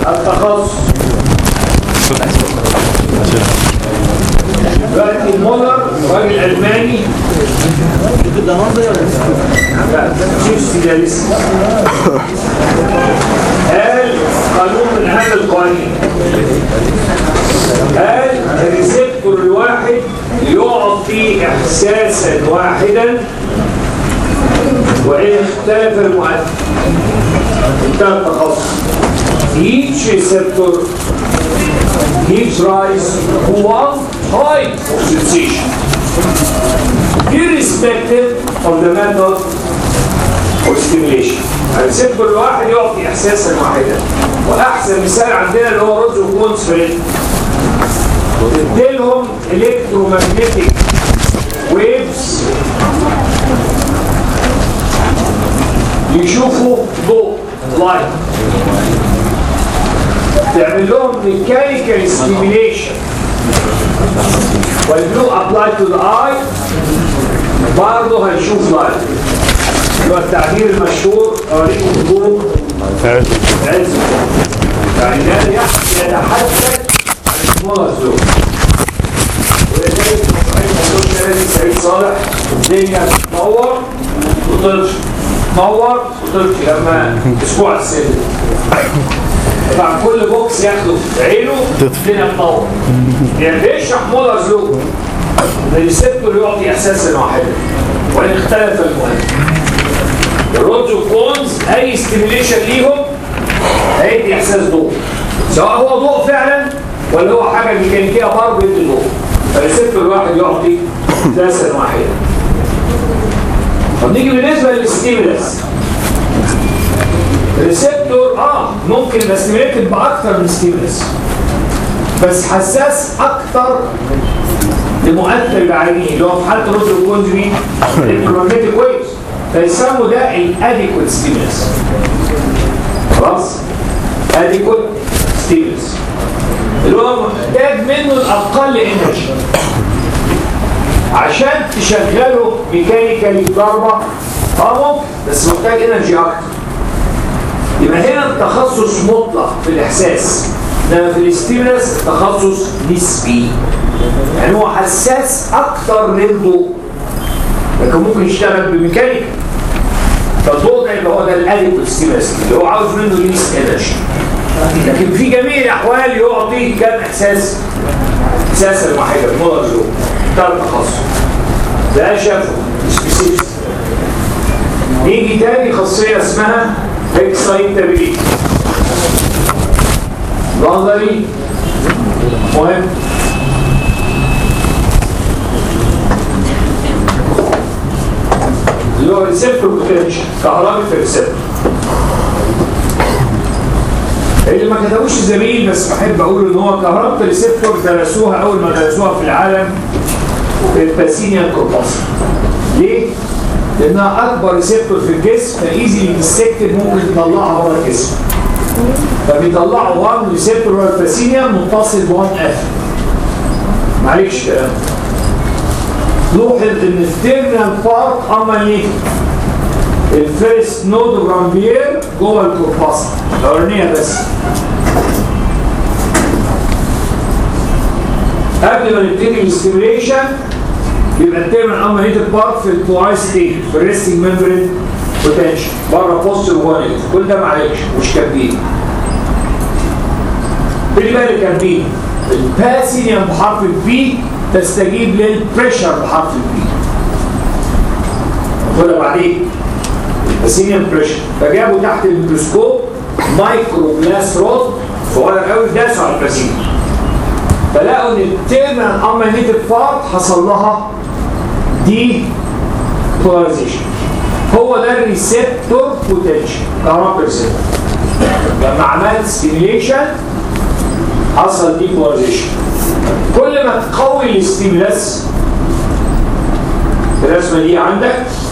التخصص دلوقتي مولر راجل الماني لا مش ده لسه قال قانون من هذا القوانين قال الريسبتور الواحد يعطي احساسا واحدا وان اختلف المؤثر انتهى التخصص each receptor gives rise to one type of sensation irrespective of the method of stimulation الريسبتور الواحد يعطي احساسا واحدا واحسن مثال عندنا اللي هو رز وكونز فريد تديلهم الكترومagnetic ويفز يشوفوا ضوء لايت تعمل لهم ميكانيكال ستيميليشن والبلو ابلاي تو ذا اي برضه هيشوف لايت اللي هو التعبير المشهور اوريكم الضوء عز يعني ده يتحدث عن سمول زون ولذلك مصرحين سعيد صالح الدنيا تتطور وتطلش تطور وتطلش لما اسبوع السنة طبعا كل بوكس ياخده في عينه الدنيا تطور يعني بيشرح مولر زلوك الريسبتور يعطي احساسا واحدا وان اختلف المؤثر الرودز والكونز اي ستيميليشن ليهم هيدي احساس ضوء سواء هو ضوء فعلا ولا هو حاجه ميكانيكيه برضه يدي ضوء فالريسبتور الواحد يعطي احساسا واحدا طب نيجي بالنسبه للستيمولس الريسبتور اه ممكن يبقى ستيميليتد باكثر من ستيمولس بس حساس اكثر لمؤثر بعينيه اللي هو في حاله الرز والكونز مين؟ الالكترومagnetic ويفز فيسموا ده الاديكوت ستيمولس خلاص اديكوت ستيمولس اللي هو محتاج منه الاقل انرجي عشان تشغله ميكانيكالي ضربه اه ممكن بس محتاج انرجي اكتر يبقى هنا التخصص مطلق في الاحساس انما في الاستيمولس التخصص نسبي يعني هو حساس اكتر للضوء لكن ممكن يشتغل بميكانيكا فالضوء ده يبقى هو ده الاديكوت ستيمولس اللي هو عاوز منه ليست انرجي لكن في جميع الاحوال يعطي كم احساس احساسا واحدا مولر زون ده التخصص ده شافه سبيسيفيك نيجي تاني خاصيه اسمها اكسايتابيليتي نظري مهم اللي هو ريسبتور بوتنشال كهرباء في الريسبتور اللي ما كتبوش الزميل بس بحب اقول ان هو كهرباء الريسبتور درسوها اول ما درسوها في العالم في الباسينيا كورباس ليه؟ لانها اكبر ريسبتور في الجسم فايزي ديستكتد ممكن تطلعها بره الجسم فبيطلعوا 1 ريسبتور هو الباسينيا متصل ب 1 اف معلش كلام نلاحظ ان التيرنال بارت اماليتد الفيرست نود اوف رامبير جوه الكورباس الاولانيه بس قبل ما نبتدي الاستيميليشن يبقى التيرمينال اماليتد بارت في التواي ستيت في الريستنج ممبرين بوتنشال بره بوست وجوه كل ده معلش مش كاتبين خلي بالك كاتبين الباسينيوم بحرف البي تستجيب للبريشر بحرف البي خدها بعدين الباسينيوم بريشر فجابوا تحت الميكروسكوب مايكرو جلاس رود صغير قوي داسوا على الباسينيوم فلقوا ان التيرمينال اماليتد بارت حصل لها دي بولاريزيشن هو ده الريسبتور بوتنشال كهرباء ريسبتور لما عملت ستيميليشن حصل دي بولاريزيشن كل ما تقوي الاستيمولاس الرسمه دي عندك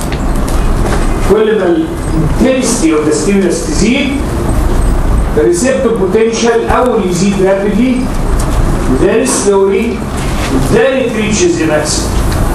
كل ما الانتنسيتي اوف ذا ستيمولاس تزيد الريسبتور بوتنشال اول يزيد رابيدلي then slowly then it reaches the maximum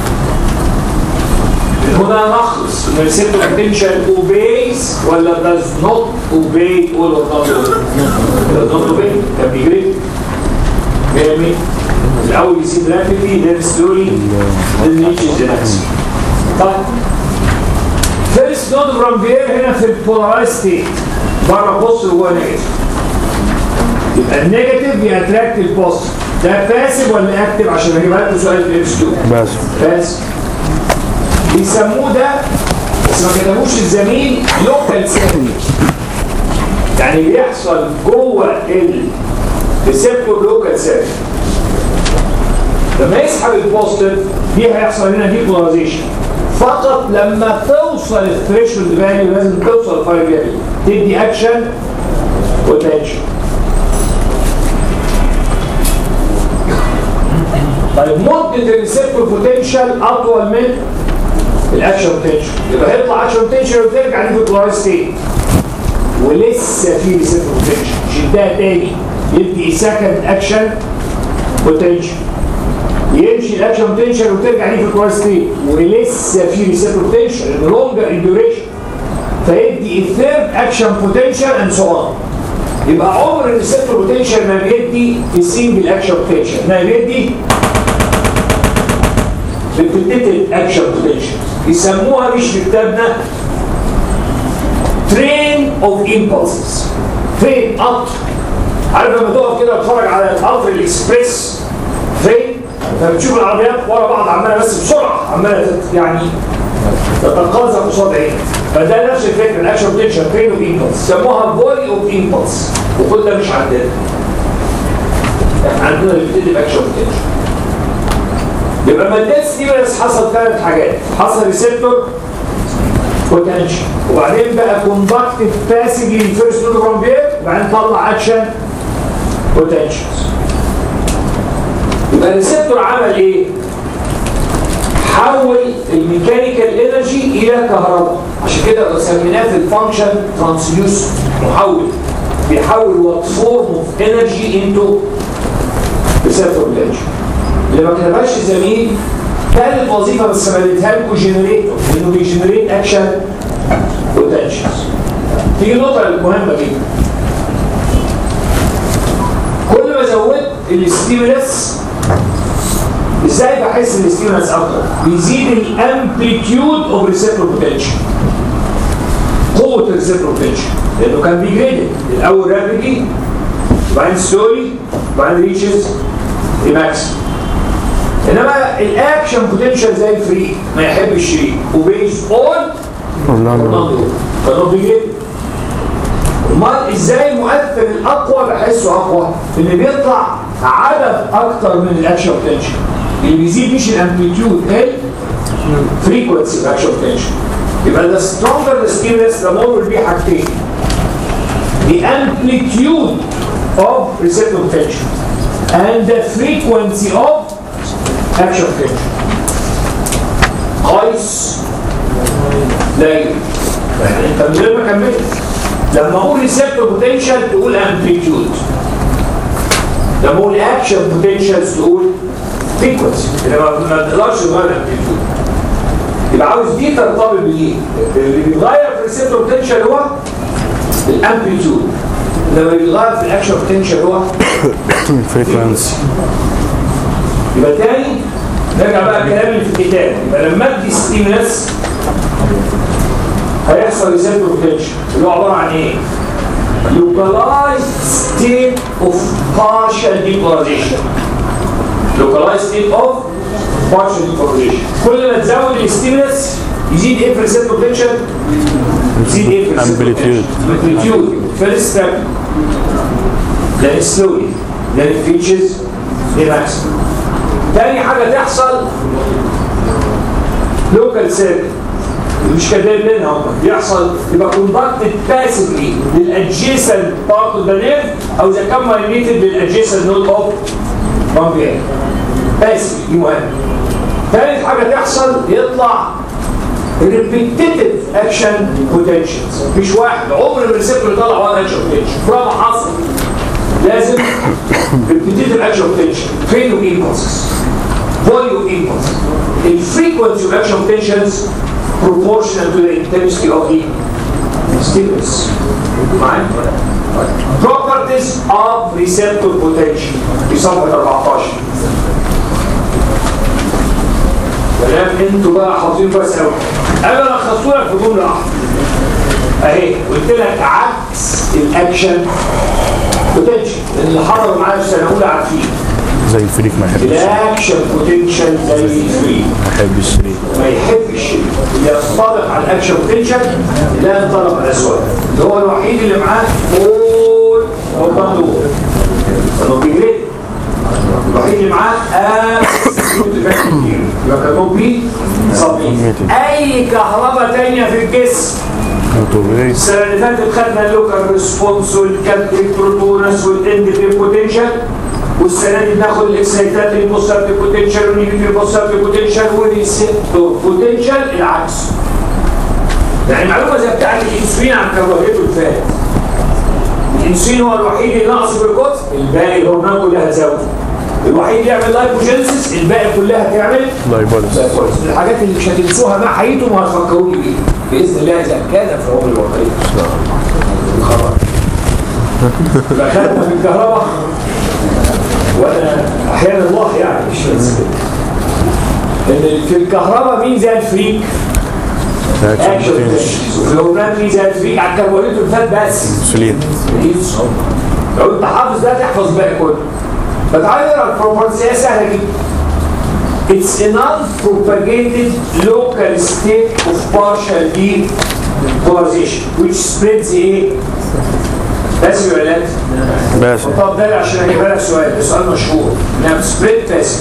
هنا نخلص ان الريسبتور بوتنشال obeys ولا does not obey all of them الضغط بين كان بيجري 100 100 الاول يزيد رابيدلي then slowly then reaches the next طيب فيرست نود برامبير هنا في البولارايز ستيت بره بص وجوه نيجاتيف يبقى النيجاتيف بيأتراكت البوزيتيف ده باسيف ولا اكتف عشان اجيبها لكم سؤال في ام 2 بس بس بيسموه ده بس ما كتبوش الزميل لوكال سيركل يعني بيحصل جوه الريسبتور لوكال سيركل لما يسحب البوزيتيف دي هيحصل هنا ديبولاريزيشن فقط لما توصل الثريشولد فاليو لازم توصل الفايف فاليو تدي اكشن وتنشن طيب مدة الريسبتور بوتنشال أطول من الأكشن بوتنشال يبقى هيطلع أكشن بوتنشال وترجع للفيكولايز ستيت ولسه في ريسبتور بوتنشال شدها تاني يدي سكند أكشن بوتنشال يمشي الأكشن بوتنشال وترجع للفيكولايز ستيت ولسه في ريسبتور بوتنشال لونجر اندوريشن فيدي الثيرد أكشن بوتنشال أند سو أون يبقى عمر الريسبتور بوتنشال ما بيدي السنجل أكشن بوتنشال ما بيدي ريبيتيتد اكشن بوتنشال يسموها مش في كتابنا ترين اوف امبulses ترين قطر عارف لما تقف كده تتفرج على القطر الاكسبريس ترين فبتشوف العربيات ورا بعض عماله بس بسرعه عماله تت- يعني تتقاذف قصاد عينك فده نفس الفكره الاكشن بوتنشال ترين اوف امبلس سموها فولي اوف امبلس وكل ده مش عندنا احنا عندنا ريبيتيتد اكشن بوتنشال يبقى مادات ستيمولس حصل ثلاث حاجات حصل ريسبتور بوتنشال وبعدين بقى كوندكتيف باسجي فيرست نود بير وبعدين طلع اكشن بوتنشالز يبقى الريسبتور عمل ايه؟ حول الميكانيكال انرجي الى كهرباء عشان كده سميناه في الفانكشن ترانسيوس محول بيحول وات فورم اوف انرجي انتو ريسبتور بوتنشال اللي ما كتبهاش الزميل ثالث وظيفه بس ما اديتها لكم جنريتور لانه بيجنريت اكشن بوتنشالز تيجي النقطه المهمه جدا كل ما زودت الستيمولس ازاي بحس الستيمولس اكتر بيزيد الامبليتيود اوف ريسبتور بوتنشال قوه الريسبتور بوتنشال لانه كان بيجريدد الاول رابيدلي وبعدين سلولي وبعدين ريتشز الماكسيمم انما الاكشن بوتنشال زي الفري ما يحبش شريك وبيز اون فانه بيجريدد امال ازاي المؤثر الاقوى بحسه اقوى اللي بيطلع عدد اكتر من الاكشن بوتنشال اللي بيزيد مش الامبليتيود الفريكونسي الاكشن بوتنشال يبقى the stronger the stimulus the more will be حاجتين the amplitude of receptor potential and the frequency of action potential قيس دايما يعني انت من غير ما كملت لما اقول ريسبتور بوتنشال تقول امبليتيود لما اقول اكشن بوتنشال تقول فريكونسي انما ما تقدرش تغير الامبليتيود يبقى عاوز دي ترتبط بايه؟ اللي بيتغير في الريسبتور بوتنشال هو الامبليتيود لما بيتغير في الاكشن بوتنشال هو فريكونسي يبقى تاني نرجع بقى الكلام اللي في الكتاب يبقى لما ادي ستيمولس هيحصل ريسبتور بوتنشال اللي هو عباره عن ايه؟ localized state of partial depolarization localized state of partial depolarization كل ما تزود الستيمولس يزيد ايه في الريسبتور بوتنشال؟ يزيد ايه في الريسبتور Amplitude. amplitude first step then slowly then it reaches the maximum تاني حاجة تحصل لوكال سيركل مش كاتبين منها هم بيحصل يبقى كوندكتد باسفلي للادجيسنت بارت اوف ذا نيرف او اذا كان مايليتد للادجيسنت نود اوف بامبير باسفلي دي مهم ثالث حاجة تحصل يطلع ريبيتيتيف اكشن بوتنشالز مش واحد عمر الريسبتور يطلع وان اكشن بوتنشال طالما حصل لازم repetitive action potential train of impulses volume of impulses the frequency of action potentials proportional to the intensity of the stimulus معايا properties of receptor potential في صفحه 14 كلام انتوا بقى حافظين كويس قوي انا لخصت لك في جمله واحده اهي قلت لك عكس الاكشن بوتنشال اللي حضروا معايا في سنه اولى عارفين زي الفريك ما يحبش الاكشن بوتنشال زي الفري ما يحبش الشريك ما يحبش اللي ينطلق على الاكشن بوتنشال لا ينطلق على الاسود اللي هو الوحيد اللي معاه فول او دور انه بيجري الوحيد اللي معاه absolute effective hearing. يبقى كاتب بي صبي اي كهرباء تانية في الجسم اوتوبيس السنه اللي فاتت خدنا اللوكال ريسبونس والكابتيك بروتونس والاندكتيف بوتنشال والسنه دي بناخد الاكسايتات البوستاتيف بوتنشال والنيجاتيف بوستاتيف بوتنشال والريسبتور بوتنشال العكس يعني معلومه زي بتاعت الانسولين عن كربوهيدرات الفات الانسولين هو الوحيد اللي ناقص بالقطر الباقي الهرمونات كلها زود الوحيد اللي يعمل لايبوجينسيس الباقي كلها تعمل لايبوليس زي الفل. من الحاجات اللي مش هتنسوها مع حياتهم وهتفكروني بيها باذن الله اذا كان في عمر الوقت خلاص دخلنا في الكهرباء وانا احيانا الله يعني مش بس كده. ان في الكهرباء مين زي الفريك؟ اكشن وفي الهرمونات مين زي الفريك على الكربوهيدرات والفات بس انسولين لو انت حافظ ده تحفظ باقي كله فتعالى نقرا البروبرتيز هي سهله جدا It's a non-propagated local state of partial depolarization which spreads ايه؟ بس يا ولاد بس طب ده عشان اجيبها لك سؤال ده سؤال مشهور نعم سبريد بس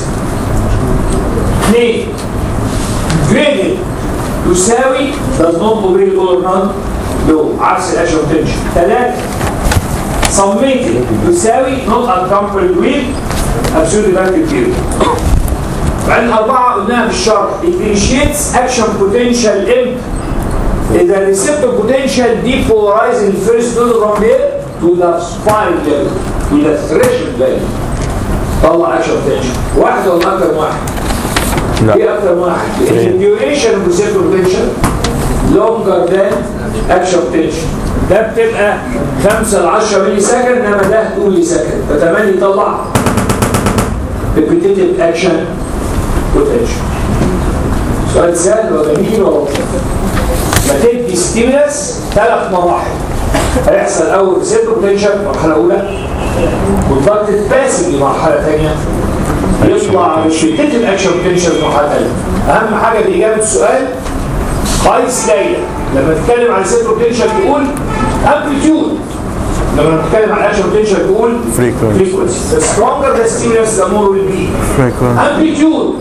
اثنين جريدد يساوي does not obey or none لو عكس الاكشن بوتنشال ثلاثة summated يساوي not accompanied with absolute effective theory بعدين أربعة قلناها في الشرح it initiates action potential imp إذا receptor potential depolarize the first node from there to the spine level to the threshold level طلع action potential واحد ولا أكتر من واحد؟ لا. ايه اكتر من واحد؟ لان الديوريشن اوف ريسبتور بوتنشال لونجر ذان اكشن بوتنشال ده بتبقى 5 ل 10 ملي سكند انما ده 2 ملي سكند فتملي يطلع ريبيتيتيف اكشن بوتنشال سؤال سهل وجميل ولطيف ما تدي ستيمولس ثلاث مراحل هيحصل اول ريسبتور بوتنشال مرحله اولى والضغط باسل مرحله ثانيه يطلع شدة الاكشن بوتنشال مرحله ثانيه اهم حاجه في اجابه السؤال قيس ليلى لما تتكلم عن الريسبتور بوتنشال تقول امبليتيود لما نتكلم عن الاكشن بوتنشال تقول Frequency. frequency the stronger the stimulus the more will be فريكوينت amplitude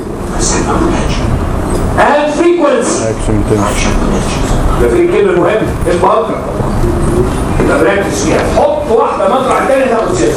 and frequency اكشن بوتنشال ده في الكلمه المهمه البقره يبقى مركز فيها حط واحده مطرح الثانيه تاخد صفر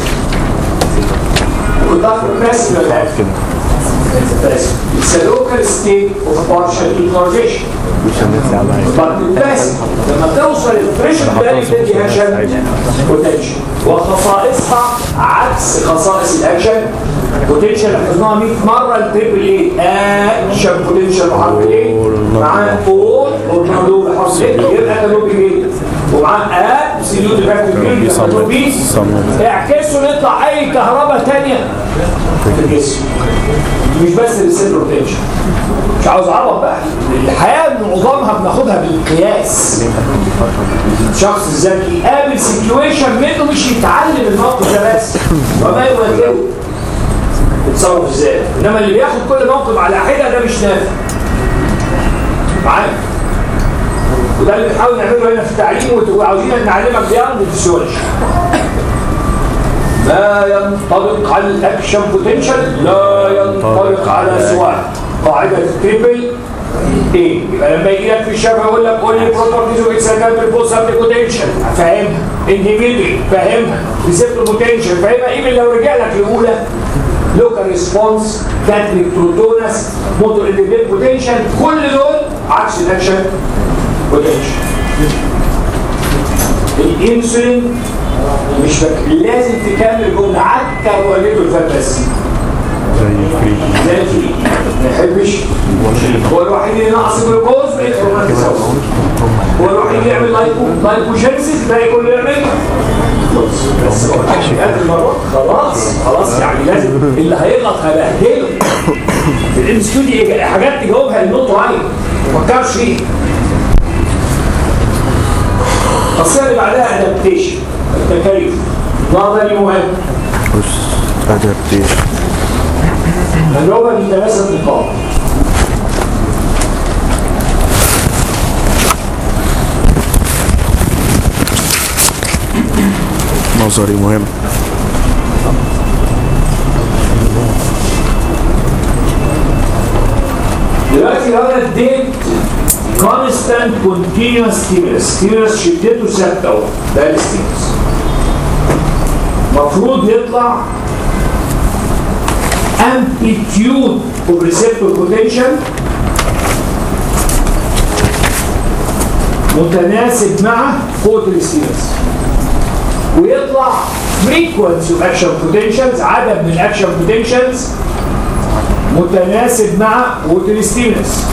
والضغط بس ولا لا؟ كده بس It's a local state of partial equalization مش هنطلع على الضغط بس لما توصل الثريشولد ده بتدي اكشن بوتنشال وخصائصها عكس خصائص الاكشن بوتنشال حفظناها 100 مره التريبل ايه اكشن بوتنشال بحرف ايه معاه اول والمعلوم بحرف ايه يبقى كانوا ايه ومعاه ابسوليوت افكتيف كانوا بي اعكسوا نطلع اي كهرباء ثانيه في الجسم مش بس الريسيبتور بوتنشال مش عاوز اعرف بقى الحياه معظمها بناخدها بالقياس شخص ذكي قابل سيتويشن منه مش يتعلم الموقف ده بس وما يواجهه يتصرف ازاي انما اللي بياخد كل موقف على حده ده مش نافع معايا وده اللي بنحاول نعمله هنا في التعليم وعاوزين نعلمك بيانج فيسيولوجي ما ينطبق على الاكشن بوتنشال لا ينطبق على سواء قاعده التريبل ايه يبقى لما يجي لك في الشفا يقول لك قول لي بروبرتيز واكساتات البوست بوتنشال فاهمها انديفيدوال فاهمها ريسبتور بوتنشال فاهمها ايفن لو رجع لك الاولى لوكال ريسبونس كاتريك بروتونس موتور انديفيد بوتنشال كل دول عكس الاكشن بوتنشال الانسولين مش فاكر لازم تكمل جمله عكر والده الفات بس زي الفريك زي الفريق ما يحبش هو الوحيد اللي ناقص جلوكوز بقيت هرمونات تساوي هو يروح يجي يعمل لايكو لايكوجينيسيس تلاقي كله يعمل بس هو هذه المرات خلاص خلاص يعني لازم اللي هيغلط هبهدله في الام اس كيو دي حاجات تجاوبها النوت عالي ما تفكرش فيه الخاصيه اللي بعدها ادابتيشن التكيف نظري مهم بص adaptation اللغه دي ثلاثه نقاط نظري مهم دلوقتي انا اديت constant continuous stimulus stimulus شدته ثابته اهو ده الستيمولس المفروض يطلع amplitude of receptor potential متناسب مع قوة الستيمولس ويطلع frequency of action potentials عدد من الاكشن potentials متناسب مع قوة الستيمولس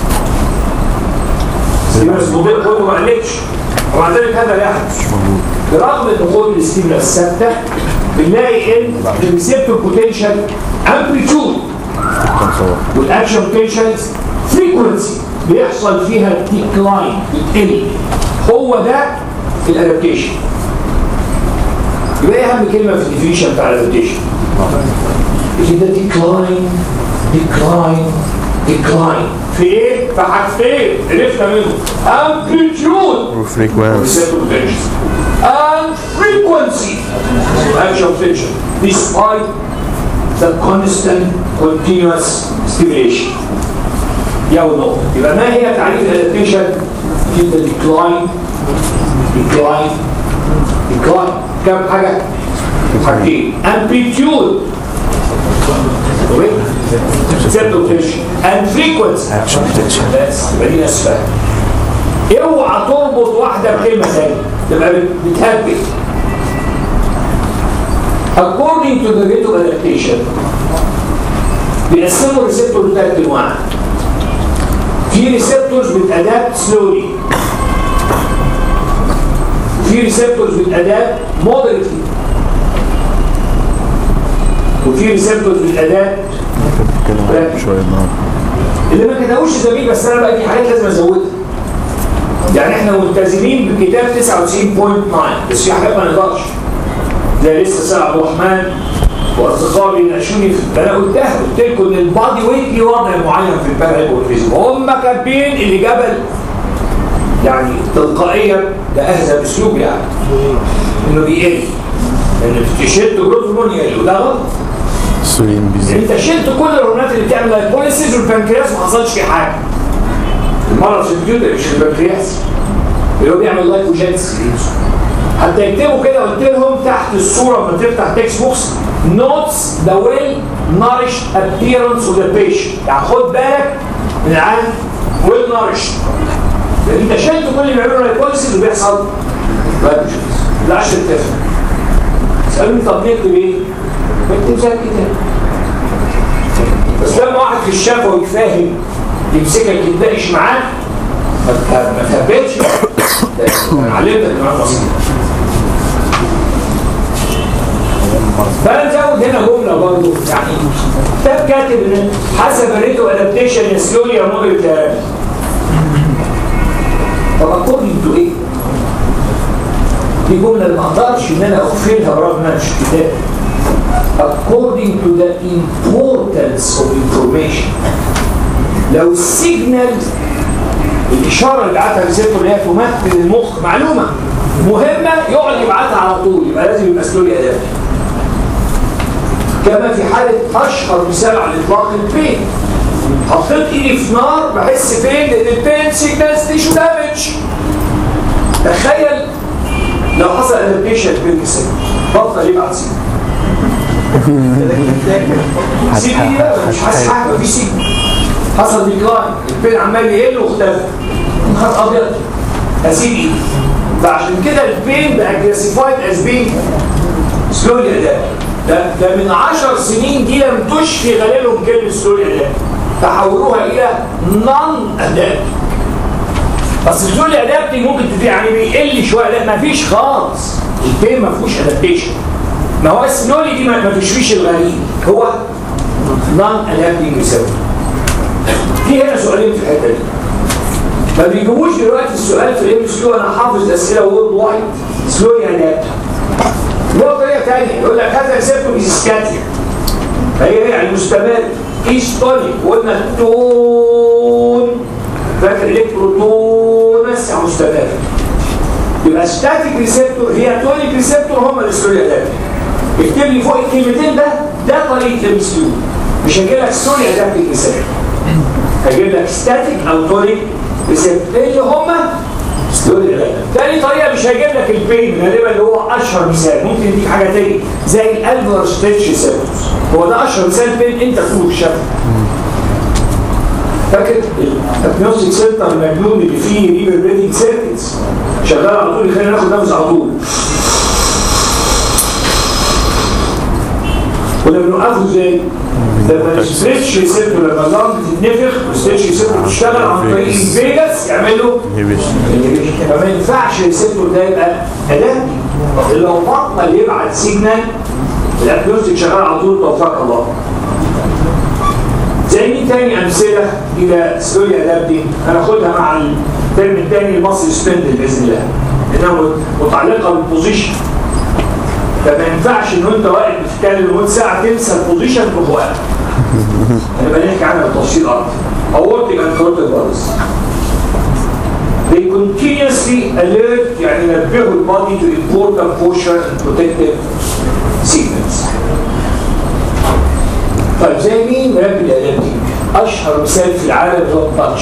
ستيمولس مضيء قوته ما قلتش ومع ذلك هذا لا يحدث برغم ان قوة الستيمولس ثابتة بنلاقي ان الريسبتور بوتنشال امبليتيود والاكشن بوتنشالز فريكونسي بيحصل فيها ديكلاين بتقل هو ده الادابتيشن يبقى ايه اهم كلمه في الديفينيشن بتاع الادابتيشن كده ديكلاين ديكلاين ديكلاين في ايه؟ في حاجتين عرفنا منهم امبليتيود وفريكوانس receptor potential and frequency of action potential despite the constant continuous stimulation دي أول نقطة يبقى ما هي تعريف الادابتيشن في the decline decline decline كم حاجة؟ حاجتين amplitude receptor potential and frequency Action potential. بس يبقى دي ناس فاهمة اوعى تربط واحدة بكلمة ثانية تبقى بت- بتهبل according to the rate of adaptation بيقسموا الريسبتور لثلاث انواع في ريسبتورز بتادابت سلولي في ريسبتورز بتادابت مودريتلي وفي ريسبتورز بتادابت نتكلم شوية النهاردة اللي ما كتبوش زميل بس انا بقى في حاجات لازم ازودها يعني احنا ملتزمين بكتاب 99.9 بس في حاجات ما نقدرش زي لسه سيد عبد الرحمن واصدقائي بيناقشوني في انا قلتها قلت لكم ان البادي ويت ليه وضع معين في الباراليبوريزم هم كاتبين اللي جبل يعني تلقائيا ده اهزم اسلوب يعني انه بيقل ان التيشيرت جروث هرمون يقل وده غلط سوريين بيزيد انت شلت كل الهرمونات اللي بتعمل لايبوليسيس والبنكرياس ما حصلش فيه حاجه المرض في الكمبيوتر مش في البنكرياس اللي هو بيعمل لايكوجينس حتى يكتبوا كده قلت لهم تحت الصوره لما تفتح تكست بوكس نوتس ذا ويل نارش ابييرنس اوف ذا بيشنت يعني خد بالك من العيان ويل نارش لان انت شلت كل اللي بيعملوا لايكوليسيس وبيحصل لايكوجينس لا عشان تفهم سألوني طب نكتب ايه؟ نكتب زي الكتاب بس لما واحد في الشفوي فاهم يمسكك يتناقش معاك ما تك- ما تهبلش ده أنا علمتك كمان بسيط فانا نزود هنا جمله برضه يعني كتاب كاتب ان حسب الريتو ادابتيشن سلولي يا مودريت يا طب اكوردنج تو ايه؟ دي جمله اللي ما اقدرش ان انا اغفلها برغم ان انا مش كتاب according to the importance of information لو السيجنال الاشاره اللي بعتها الريسبتور اللي هي تمثل المخ معلومه مهمه يقعد يبعتها على طول يبقى لازم يبقى سلولي ادابت كما في حاله اشهر مثال على الاطلاق البين حطيت ايدي في نار بحس فين لان البين سيجنالز تيشو دامج تخيل لو حصل ادابتيشن بين السن بطل يبعت سيجنال سيجنال دي بقى مش حاسس حاجه مفيش سيجنال حصل ديكلاين البين عمال يقل واختفى نهار ابيض اسيب ايدي فعشان كده البين بقى كلاسيفايد از بين سلولي اداء ده ده من 10 سنين دي لم تشفي غالبهم كلمه سلولي اداء تحولوها الى نون اداء بس الزول ادابتنج ممكن تبقى يعني بيقل شويه لا مفيش خالص البين ما فيهوش ادابتيشن ما هو السلولي دي ما تشويش الغريب هو نون ادابتنج ريسبتور في هنا سؤالين في الحته دي ما بيجيبوش دلوقتي السؤال في الام اس كيو انا حافظ اسئله وورد وايد سلولي ادابت له طريقه ثانيه يقول لك هذا ريسبتور سكاتيك هي هي يعني مستمر ايستونيك قلنا التون فاكر الكترونس يعني مستمر يبقى ستاتيك ريسبتور هي تونيك ريسبتور هم الاستوريا ده اكتب لي فوق الكلمتين ده ده طريقه الام اس كيو مش هجيب لك ستوريا ادابتيك ريسبتور هجيب لك ستاتيك او تونيك ريسبتور اللي هم تاني طريقه مش هجيب لك البين غالبا اللي هو اشهر مثال ممكن يديك حاجه تاني زي الالفر ستيتش سيرفس هو ده اشهر مثال بين انت تقول شاف فاكر الابنوستيك سنتر المجنون اللي فيه ريفربريتنج سيركتس شغال على طول يخلينا ناخد نفس على طول كنا بنوقفه ازاي؟ لما الستريتش ريسبتور لما اللنج تتنفخ والستريتش ريسبتور تشتغل عن طريق الفيجاس يعمل له فما ينفعش الريسبتور ده يبقى اداه لو بطل يبعت سيجنال الابنوستيك شغال على طول توفاك الله زي مين تاني امثله الى سوريا لابدي هناخدها مع الترم الثاني المصري سبندل باذن الله لانها متعلقه بالبوزيشن فما ينفعش ان انت واقف بتتكلم لمده ساعه تنسى البوزيشن تروح واقف هنبقى نحكي عنها بالتفصيل اكتر اورتيك اند كروتيك بارز They continuously alert يعني ينبهوا البادي to important posture and protective signals. طيب زي مين رابد الالرجيك اشهر مثال في العالم هو التاتش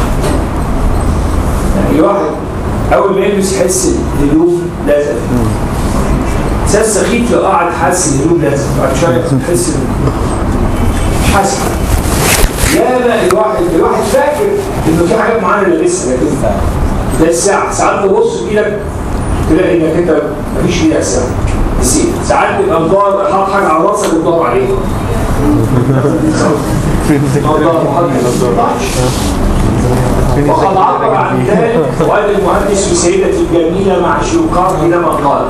يعني الواحد اول ما يلبس يحس الهدوء لازم اساس سخيف لو قعد حاسس الهدوء لازم بعد شويه تحس مش حاسس لا لا الواحد الواحد فاكر انه في حاجات معينه لابسها لكن ده الساعه ساعات تبص في ايدك تلاقي انك انت مفيش في ايدك ساعه نسيت ساعات تبقى مدور حاطط حاجه على راسك وتدور عليها وقد عبر عن ذلك وقال المهندس وسيدتي الجميلة مع شيوخات حينما قال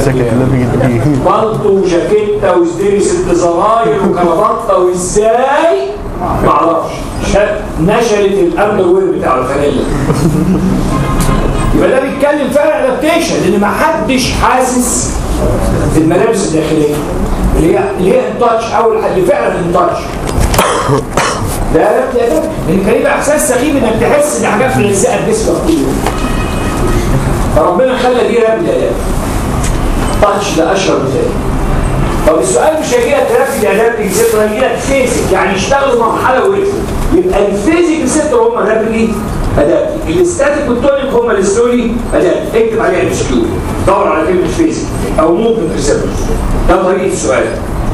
بلطو وجاكيتة وازدري ست زراير وكرافطة وازاي معرفش نشلت الامن وير بتاع الفانيلا يبقى ده بيتكلم فعلا ادابتيشن لان ما حدش حاسس في الملابس الداخليه اللي هي اللي هي التاتش او اللي فعلا التاتش ده ادابت ادابت لان كان يبقى احساس سخيف انك تحس ان حاجات ملزقه في جسمك كل يوم فربنا خلى دي رابد ادابت تاتش ده اشهر مثال طب السؤال مش هيجي لك رابد ادابت ريسبتور هيجي لك فيزيك يعني يشتغلوا مرحله ويقفوا يبقى الفيزيك ريسبتور هم الرابد ايه؟ ادابت الاستاتيك والتونيك هم السلولي ادابت اكتب عليها الام كيو دور على كلمه فيزيك او موفمنت ريسبتور ده طريقه السؤال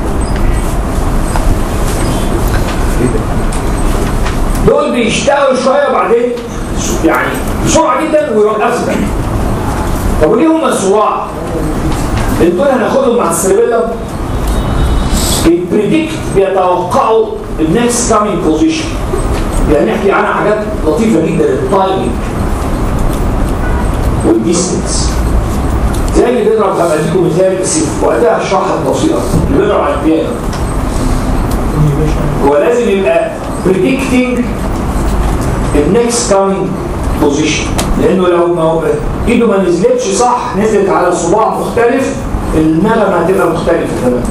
دول بيشتغلوا شويه وبعدين يعني بسرعه جدا ويوقفوا تاني طب وليه هم الصراع؟ لان دول هناخدهم مع السيربيلم بيبريدكت بيتوقعوا النكست كامينج بوزيشن يعني نحكي عنها حاجات لطيفه جدا التايمنج والديستنس زي اللي بيضرب هبقى اديكم مثال بس وقتها هشرحها بالتفصيل اكتر اللي بيضرب على البيانو هو لازم يبقى predicting the next coming position لانه لو ما هو ايده ما نزلتش صح نزلت على صباع مختلف النغمه هتبقى مختلفه تماما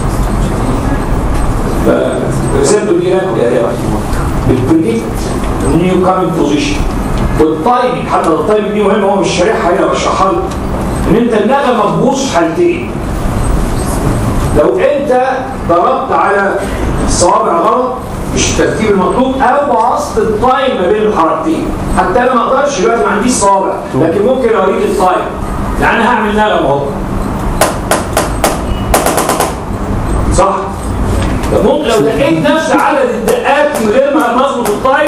فالريسبتور دي ناكل يا ريت بتبريدكت نيو كامينج بوزيشن والتايمنج حتى لو التايمنج دي مهمه هو مش شارحها هنا بشرحها لك ان انت النغمه تبوظ في حالتين لو انت ضربت على الصوابع غلط مش الترتيب المطلوب او بوظت التايم ما بين الحركتين حتى انا ما اقدرش دلوقتي ما عنديش صوابع لكن ممكن اوريك التايم يعني انا هعمل نغمه اهو صح ممكن لو لقيت نفس عدد الدقات من غير ما نظبط التايم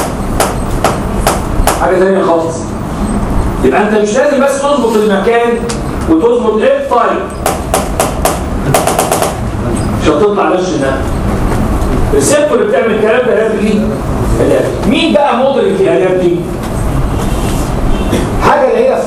حاجه ثانيه خالص يبقى انت مش لازم بس تظبط المكان وتظبط ايه التايم مش هتطلع نفس النغمه الريسبتور اللي بتعمل الكلام ده لازم ايه؟ مين بقى مودريت الالام دي؟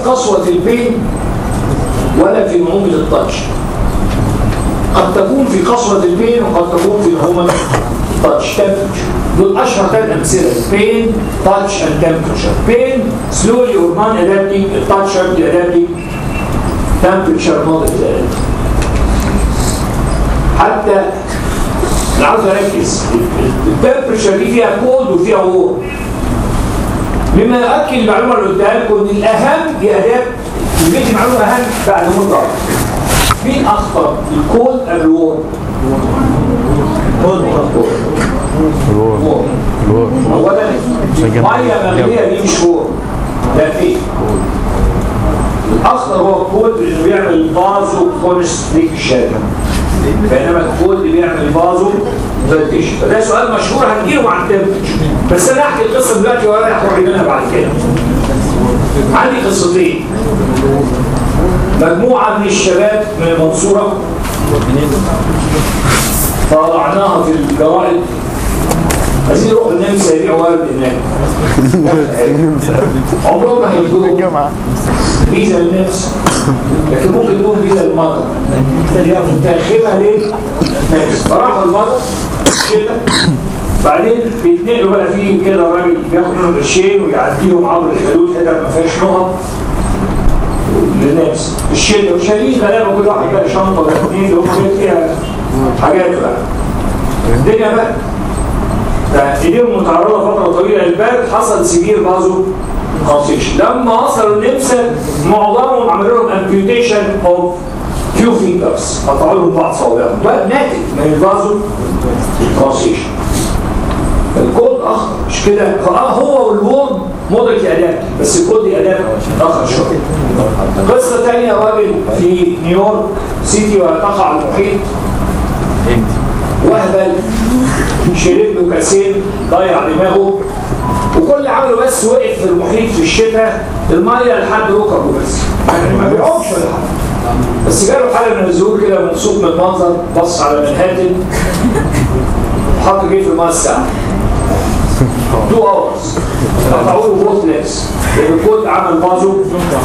في قسوة البين ولا في نعومة التاتش قد تكون في قسوة البين وقد تكون في نعومة التاتش temperature دول أشهر ثلاث أمثلة pain, touch and temperature pain slowly or non-adapting touch rapidly adapting temperature moderately adapting حتى انا عاوز اركز التمبريتشر دي فيها كولد وفيها وور مما يؤكد المعلومه اللي قلتها لكم ان الاهم دي اداه دي معلومه اهم بعد مده مين اخطر الكولد ام الوور؟ الور الور اولا ميه مغليه دي مش وور ده فيه الاخطر هو الكولد اللي بيعمل بازو كونستريكشن بينما الكود اللي بيعمل بازو دايتيشن فده سؤال مشهور هنجيله مع التمبرتشر بس انا احكي القصه دلوقتي وانا هروح منها بعد كده عندي قصتين مجموعه من الشباب من المنصوره طالعناها في الجرائد عايزين يروحوا النمسا يبيعوا ورد هناك عمرهم ما هيجوا فيزا للنمسا لكن ممكن تكون فيزا للمطر اللي هي متاخره ليه؟ نمسا فراحوا المطر كده بعدين بيتنقلوا بقى فيه كده الراجل بياخد منهم قرشين ويعديهم عبر الحدود حتت ما فيهاش نقط للناس الشتاء وشايلين غلابه كل واحد بقى شنطه ولا اثنين اللي هم فيها حاجات بقى الدنيا بقى فايديهم متعرضه فتره طويله للبرد حصل سيفير بازو كونستيشن لما وصلوا النمسا معظمهم عملوا لهم امبيوتيشن اوف فيو فينجرز قطعوا لهم بعض صوابعهم ده ناتج من البازو كونستيشن الكود اخر مش كده اه هو والوورد مودريت اداب بس الكود دي اداب اخر شويه قصه ثانيه راجل في نيويورك سيتي وتقع على المحيط وهبل شرب له كاسين ضيع دماغه وكل اللي عمله بس وقف في المحيط في الشتاء الميه لحد ركبه بس يعني ما بيعومش ولا حاجه بس جاله حاله من الذهول كده مبسوط من المنظر بص على منهاتن حط جه في الميه الساعه 2 اورز قطعوا له بوت ليس لان الكود عمل بازو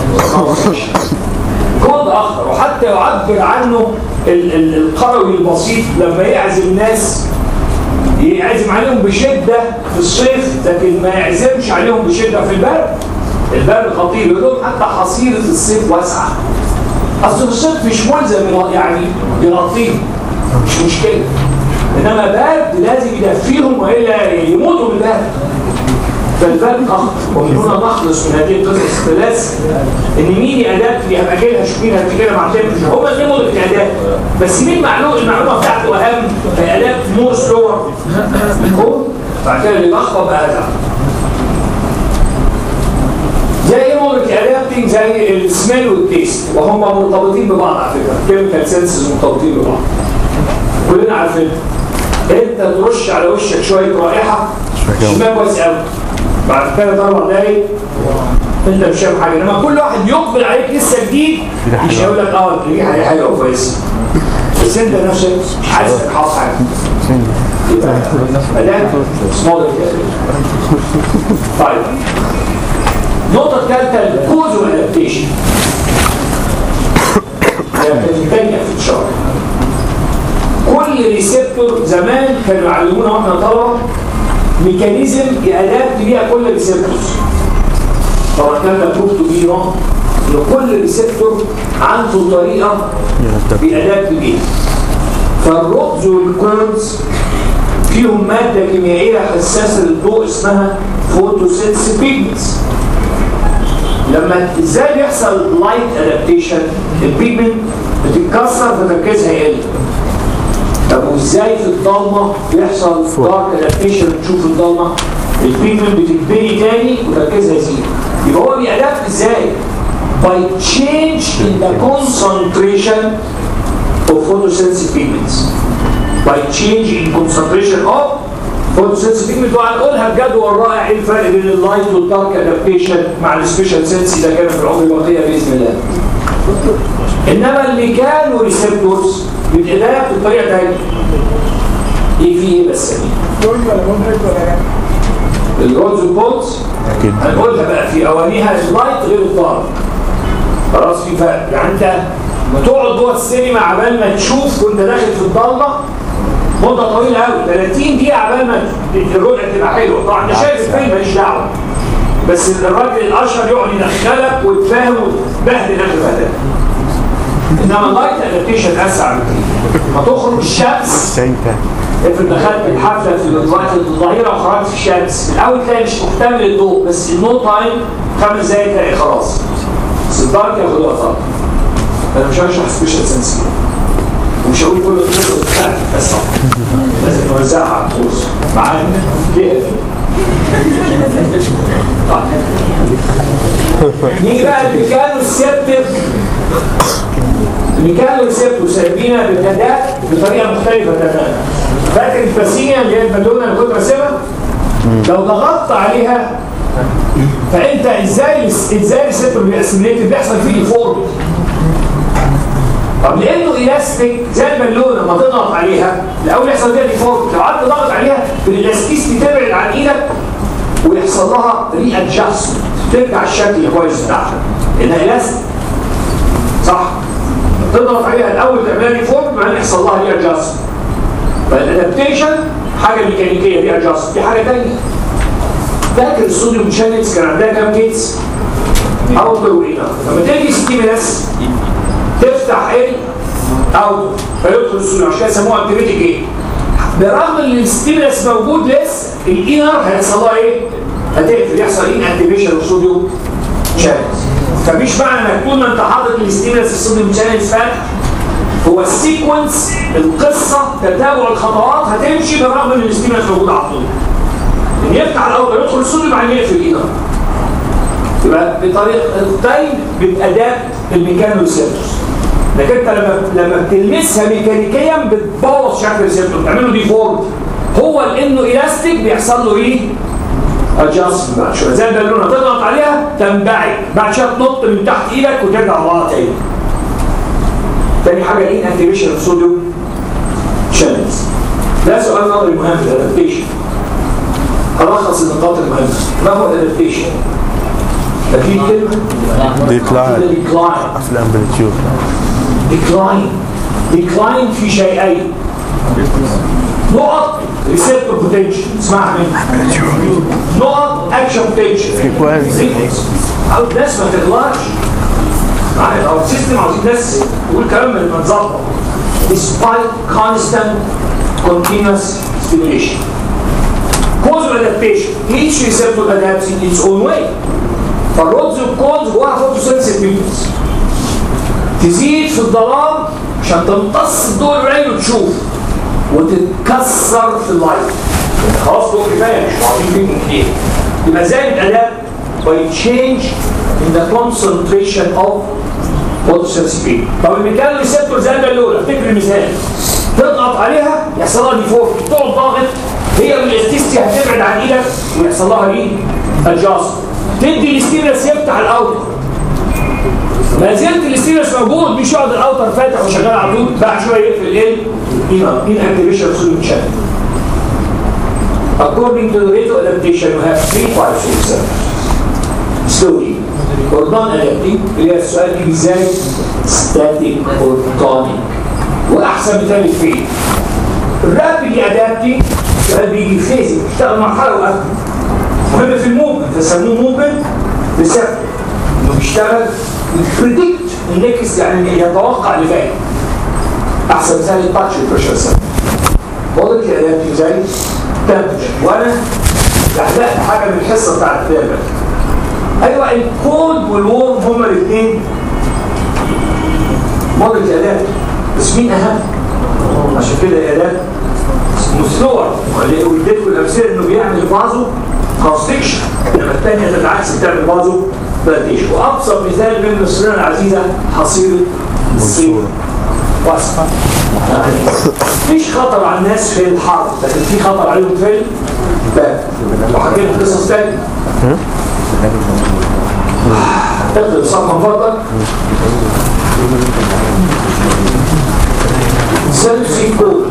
كود اخر وحتى يعبر عنه ال- ال- القروي البسيط لما يعزم ناس يعزم عليهم بشده في الصيف لكن ما يعزمش عليهم بشده في البرد البرد خطير يقول لهم حتى حصيره الصيف واسعه اصل الصيف مش ملزم يغ- يعني يغطيهم مش مشكله انما برد لازم يدفيهم والا يموتوا من البرد فالبرد اخطر ومن هنا نخلص من هذه القصص الثلاث ان مين اداه في اماكنها شوفين هتفتكرها مع تمشي هم الاثنين مدرك الاداه بس مين معلومه المعلومه بتاعته اهم هي اداه مور سلور هو بعد كده اللي لخبط بقى هذا زي ايه مدرك ادابتنج زي السميل والتيست وهم مرتبطين ببعض على فكره كيميكال سنسز مرتبطين ببعض كلنا عارفين انت ترش على وشك شويه رائحه شمال كويس قوي بعد ثلاث اربع دقايق انت مش شايف حاجه انما كل واحد يقبل عليك لسه جديد مش هيقول لك اه الريحه دي حلوه وكويسه بس انت نفسك مش حاسس انك حاطط حاجه يبقى اداء سمول طيب النقطه الثالثه الكوزو ادابتيشن الثانيه في الشهر كل ريسبتور زمان كانوا يعلمونا واحنا طلبه ميكانيزم يأدابت بيها كل ريسبتورز طبعا كان مكتوب تو بي رونج ان كل ريسبتور عنده طريقه بيأدابت بيها فالرقز والكورنز فيهم ماده كيميائيه حساسه للضوء اسمها فوتوسينس بيجمنتس لما ازاي بيحصل لايت ادابتيشن البيجمنت بتتكسر فتركيزها يقل طب وازاي في الضلمه بيحصل دارك ادابتيشن تشوف الضلمه البيجمنت بتتبني تاني وتركيزها يزيد يبقى هو بيأدابت ازاي؟ by change in the concentration of photosensitive pigments by change in concentration of photosensitive pigments وهنقولها بجدول رائع ايه الفرق بين اللايت والدارك ادابتيشن مع السبيشال سنسي ده كان في العمر البقيه باذن الله انما اللي كانوا ريسبتورز بتدرب بطريقه ثانيه ايه في ايه بس الرولز والبولز اكيد هنقولها بقى في اوانيها اللايت غير الدارك خلاص في فرق يعني انت لما تقعد جوه السينما عبال ما تشوف كنت داخل في الضلمه مده طويله قوي 30 دقيقه عبال ما الرؤيه تبقى حلوه طبعا انت شايف الفيلم ماليش دعوه بس الراجل الاشهر يقعد يدخلك وتفهم وتبهدل اخر بهدله انما اللايت ادابتيشن اسرع بكتير لما تخرج الشمس افرض دخلت الحفله في وقت الظهيره وخرجت في الشمس الاول تلاقي مش محتمل الضوء بس النو تايم خمس دقايق تلاقي خلاص بس الدارك ياخد وقت اكتر انا مش هشرح سبيشال سنس ومش هقول كل الطرق بتاعتي بس لازم نوزعها على الكورس معانا ليه نيجي بقى الميكانو السيبتيف الميكانو السيبتيف سايبينها بالاداء بطريقه مختلفه تماما فاكر الباسينيا اللي هي البالونه اللي كنت راسمها لو ضغطت عليها فانت ازاي ازاي السيبتيف بيأسميليتد بيحصل فيه ديفورميتي طب لانه الاستيك زي البالونه لما تضغط عليها الاول يحصل فيها ديفورميتي لو قعدت تضغط عليها بالالاستيستي تبعد عن ايدك ويحصل لها ري ادجستمنت ترجع الشكل الكويس بتاعها لانها الاستيك صح تضغط عليها الاول تعملها ديفورم بعدين يحصل لها ري ادجستمنت فالادابتيشن حاجه ميكانيكيه ري ادجستمنت دي حاجه ثانيه فاكر الصوديوم شانلز كان عندها كام جيتس؟ اوتر وانر لما تيجي ستيمولاس تفتح ال اوت فيدخل الصوديوم عشان كده سموها اكتيفيتي جيت برغم ان الستيمولاس موجود لسه الانر هيحصل لها ايه؟ هتقفل يحصل ان اكتيفيشن الصوديوم شانلز فمش معنى انك طول ما انت حاطط الستيمولاس الصوديوم شانلز فاتح هو السيكونس القصه تتابع الخطوات هتمشي بالرغم ان الستيمولاس موجود على طول ان يفتح الاول يدخل الصوديوم بعدين يقفل الانر يبقى بطريقتين بتاداء الميكانو ريسبتورز لكن انت لما لما بتلمسها ميكانيكيا بتبوظ شكل الريسبتور بتعمل له ديفورم هو لانه الاستيك بيحصل له ايه؟ ادجستمنت بعد شويه زي البالونه تضغط عليها تنبعي بعد شويه تنط من تحت ايدك وترجع لورا تاني. تاني حاجه ايه اكتيفيشن اوف صوديوم شانلز. ده سؤال نظري مهم في الادابتيشن. الخص النقاط المهمه ما هو الادابتيشن؟ تكليف كلمه؟ ديكلاين ديكلاين في الامبليتيود ديكلاين ديكلاين في شيئين نقط ريسبتور بوتنشال اسمعها مني نقط اكشن بوتنشال Frequency. او الناس ما تغلطش معايا او السيستم عاوزين ناس تقول كلام من متظبط despite constant continuous stimulation cause of adaptation each receptor adapts in its own way فالرودز والكونز جواها فوتوسينثيسيس ميكانيزم تزيد في الظلام عشان تمتص الضوء العين وتشوف وتتكسر في اللايت خلاص ضوء كفايه مش عاوزين فيه كتير يبقى زائد اداء by change in the concentration of photosensitivity طب الميكانو ريسبتور زي البالونه افتكر المثال تضغط عليها يحصل لها ديفورم تقعد ضاغط هي بالاستيستي هتبعد عن ايدك ويحصل لها ايه؟ ادجاست تدي الاستيرس يفتح الاوتر ما زلت الاستيرس موجود مش يقعد الاوتر فاتح وشغال على طول بعد شويه يقفل ايه؟ هنا ان اكتيفيشن سوليوم شانل According to the rate of adaptation, you have three types of receptors. Slowly, or non-adapting, اللي هي السؤال دي ازاي؟ static or tonic. واحسن مثال فيه الرابيدلي ادابتنج سؤال بيجي فيزي بيشتغل مرحله وقفل مهم في الموفمنت فسموه موفمنت ريسبتور انه بيشتغل بريدكت النكس يعني يتوقع اللي جاي احسن مثال التاتش بريشر سنتر واضح الادابتنج زي تمبرتشر وانا بحلقت حاجه من الحصه بتاعت الثيرمال ايوه الكولد والورم هما الاثنين موديل الاداء بس مين اهم؟ عشان كده الاداء مستوى ولديتكم الامثله انه بيعمل فازو كونستكشن انما الثانيه بالعكس بتعمل فازو بلاتيشن وابسط مثال من مصرنا العزيزه حصيله الصيف واسفه مفيش خطر على الناس في الحرب لكن في خطر عليهم في الباب وحكينا قصص تانية اقرا الصفحه من فضلك سيلفي كود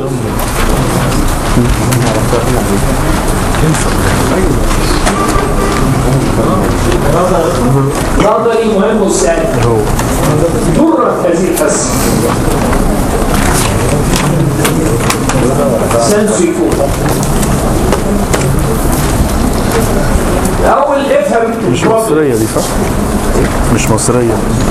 نظري مهم والثاني sensory code اول افهم مش البروبلم. مصرية دي صح؟ مش مصرية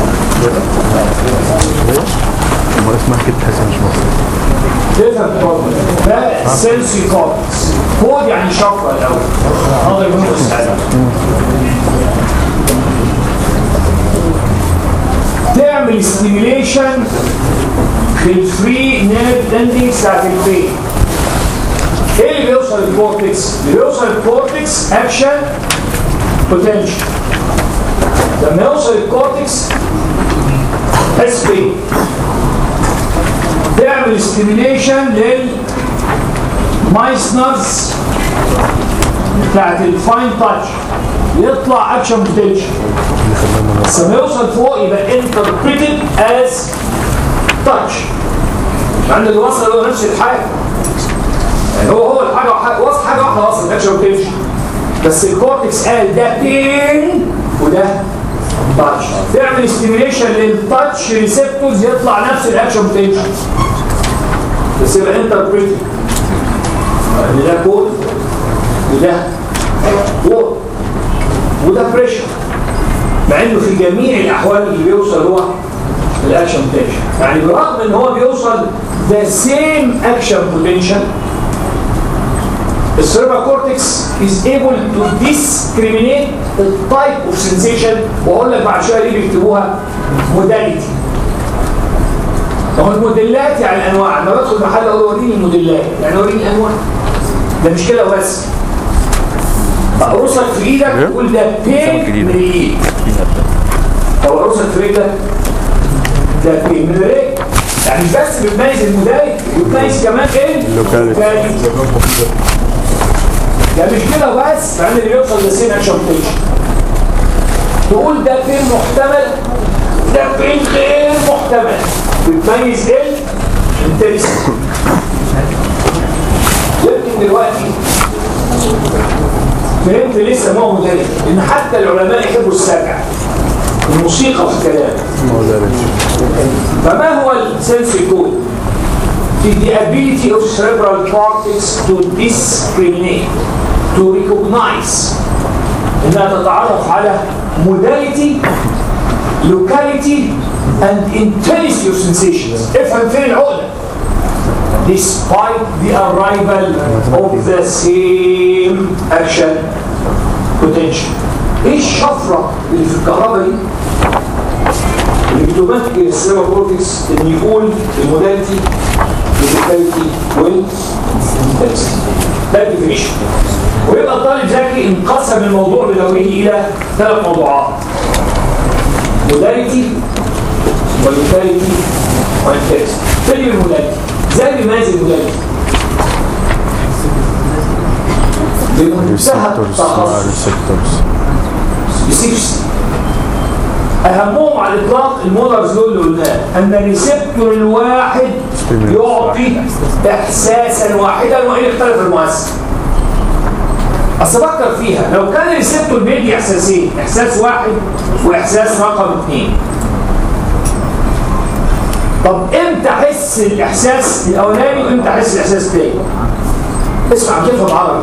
امال اسمها كده تحس مش مصرية افهم البروبلم. ده sensory cortex كود يعني شفره الاول هذا يكون مساعدة تعمل ستيميليشن للفري نيرف اندنجز بتاعت البرين ايه اللي بيوصل للكورتكس؟ اللي بيوصل للكورتكس اكشن بوتنشال لما يوصل الكورتكس اس بي تعمل ستيميليشن للمايسنرز بتاعت الفاين تاتش يطلع اكشن بوتنشال بس لما يوصل فوق يبقى انتربريتد از تاتش مع ان اللي وصل هو نفس الحاجه يعني هو هو الحاجه وحاجة وصل حاجه واحده وصل اكشن بوتنشال بس الكورتكس قال ده بين وده تاتش تعمل ستيميليشن للتاتش ريسبتورز يطلع نفس الاكشن بوتنشال بس يبقى انتربريتد ان ده كود وده وورد وده بريشر مع انه في جميع الاحوال اللي بيوصل هو الاكشن بوتنشال يعني برغم ان هو بيوصل the same action potential the cerebral cortex is able to discriminate the type of sensation واقول لك بعد شويه ليه بيكتبوها modality ما هو الموديلات يعني انواع لما بدخل محل اقول وريني الموديلات يعني وريني الانواع ده مش كده بس اقرصك في ايدك تقول ده بين من الايد او اقرصك في رجلك ده بين من الرجل يعني مش بس بتميز الموديل بتميز كمان ايه اللوكاليتي. ده مش كده بس مع ان اللي بيوصل لسين اكشن بوتنشال تقول ده بين محتمل ده بين غير محتمل بتميز ايه الانترست يمكن دلوقتي فهمت ليه سموه مدرب ان حتى العلماء يحبوا السجع الموسيقى في الكلام فما هو السنسي كود is the ability of cerebral cortex to discriminate to recognize انها تتعرف على modality locality and intensity of sensations افهم فين العقده despite the arrival of the same action potential ايه الشفرة اللي في الكهرباء دي اللي بتمثل السيرما كورتكس ان يقول الموداليتي واللوكاليتي والانتنسيتي ده الديفينيشن ويبقى الطالب ذكي انقسم الموضوع بدوريه الى ثلاث موضوعات موداليتي واللوكاليتي والانتنسيتي فين الموداليتي زي بيميز الموداليتي بمنتهى ريسبتورز مع التخصص ريسبتورز بسيكس اهمهم على الاطلاق المودرز دول اللي قلناه ان الريسبتور الواحد يعطي احساسا واحدا وان اختلف المؤثر اصل فكر فيها لو كان الريسبتور بيدي احساسين احساس واحد واحساس رقم اثنين طب امتى احس الاحساس الاولاني وامتى احس الاحساس الثاني اسمع تفهم عربي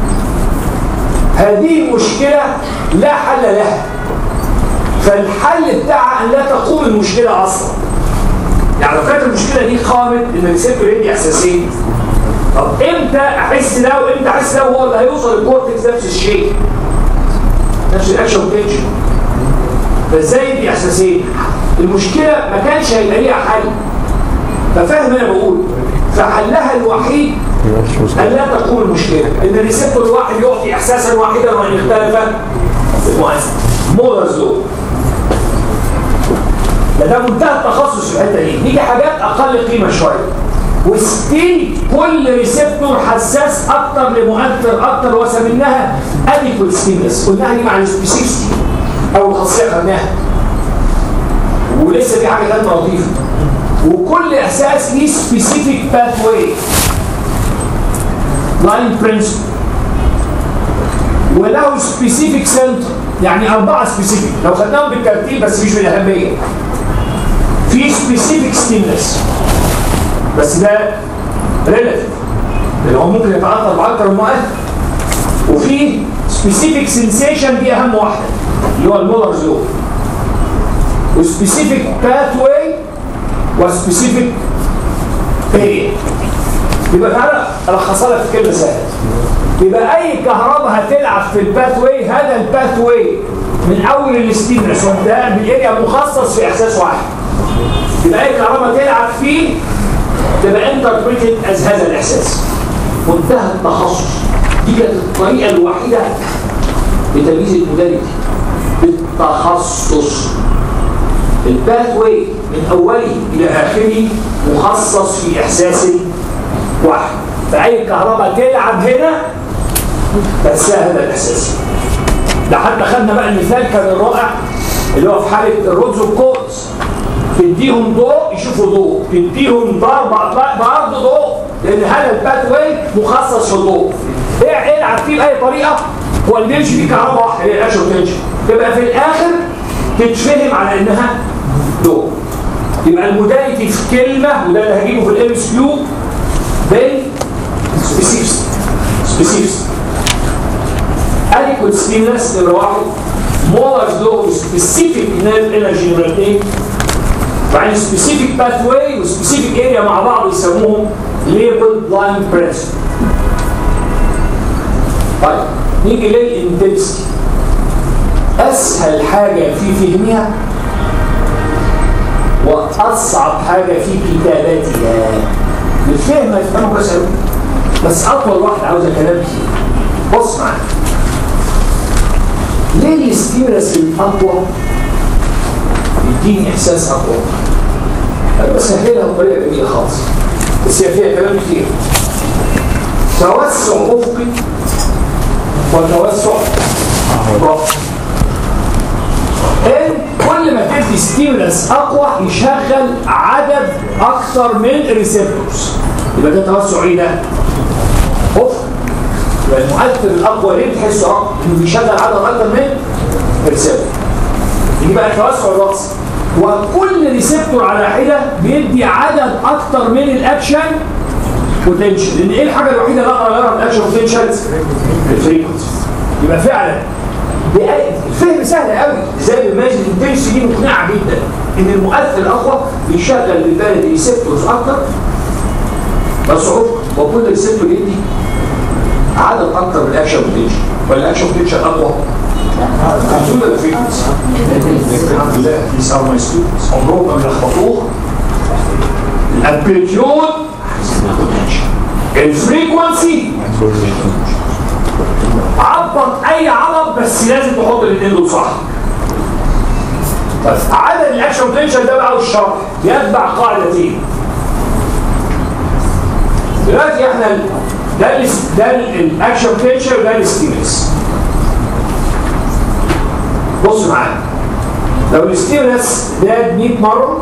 هذه مشكلة لا حل لها فالحل بتاعها أن لا تقوم المشكلة أصلا يعني لو كانت المشكلة دي قامت إن الريسبتور يدي إحساسين طب إمتى أحس ده وإمتى أحس ده وهو اللي هيوصل الكورتكس نفس الشيء نفس الأكشن بوتنشال فإزاي يدي إحساسين المشكلة ما كانش هيبقى ليها حل ففاهم أنا بقول فحلها الوحيد أن لا تقوم المشكلة إن الريسبتور الواحد يعطي إحساسا واحدا وإن اختلف المؤثر مودرز دول ده ده منتهى التخصص في الحتة دي نيجي حاجات أقل قيمة شوية وستيل كل ريسبتور حساس أكتر لمؤثر أكتر وسميناها adequate stimulus قلناها دي مع السبيسيفتي أو الخاصية خدناها ولسه في حاجة ثالثة لطيفة وكل إحساس ليه specific pathway لاين برنسبل وله سبيسيفيك سنتر يعني أربعة سبيسيفيك لو خدناهم بالترتيب بس مش بالأهمية في سبيسيفيك ستيمولس بس ده ريلاتيف لان هو ممكن يتاثر باكثر من مؤثر وفي سبيسيفيك سنسيشن دي اهم واحده اللي هو المولر زو وسبيسيفيك باث واي وسبيسيفيك اريا يبقى تعالى الخصها لك في كلمه سهله يبقى اي كهرباء هتلعب في الباث واي هذا الباث واي من اول الستيمنس وانتهاء بالاريا مخصص في احساس واحد يبقى اي كهرباء تلعب فيه تبقى انتربريتد از هذا الاحساس منتهى التخصص دي كانت الطريقه الوحيده لتمييز الموداليتي بالتخصص الباث واي من اوله الى اخره مخصص في احساس واحد فاي كهرباء تلعب هنا بس هذا الاحساس ده حتى خدنا بقى المثال كان الرائع اللي هو في حاله الرودز والكورز تديهم ضوء يشوفوا ضوء تديهم ضربه برضه ضوء لان هذا الباث واي مخصص في الضوء ايه العب فيه باي طريقه هو اللي بيمشي فيه كهرباء واحده هي الاشر تنشن تبقى في الاخر تتفهم على انها ضوء يبقى الموداليتي في كلمه وده اللي هجيبه في الام اس كيو بين سبيسيفس سبيسيفس adequate stimulus نمرة واحد Molar's law specific nerve energy نمرة اثنين وبعدين specific pathway و specific area مع بعض يسموهم labeled line principle طيب نيجي للانتنسيتي اسهل حاجة في فهمها واصعب حاجة في كتابتها الفهم هيفهمه كويس قوي بس اطول واحد عاوزه كلام كتير بص معايا ليه الاستيمولس الاقوى يديني احساس اقوى انا بسهلها بطريقه جميله خالص بس هي فيها كلام كتير توسع افقي وتوسع رأسي ان كل ما تدي ستيمولس اقوى يشغل عدد اكثر من ريسبتورز يبقى ده توسع ايه ده؟ افق يبقى المؤثر الاقوى ليه بتحسه اقوى؟ انه بيشغل عدد اكثر من ريسبتور يجي بقى التوسع الرأسي وكل ريسبتور على حده بيدي عدد اكثر من الاكشن بوتنشال لان ايه الحاجه الوحيده اللي اقدر اغيرها من الاكشن بوتنشال؟ الفريكونسي يبقى فعلا الفهم سهل قوي ازاي بماجد الانتنسي دي مقنعه جدا ان المؤثر الاقوى بيشغل بالبالغ ريسبتورز اكتر بس عفق وكل ريسبتور يدي عدد اكتر من الاكشن بوتنشال والاكشن بوتنشال اقوى دول الفريكونسي الحمد لله في ساو ماي ستودنتس عمرهم ما بيلخبطوه الامبليتيود الفريكونسي عبط اي عبط بس لازم تحط الاثنين دول صح طيب عدد الاكشن بوتنشال ده بقى والشرح يتبع قاعدتين دلوقتي احنا ال- ده ال ده الاكشن بوتنشال وده الستيمولس بص معايا لو الستيمولس زاد 100 مره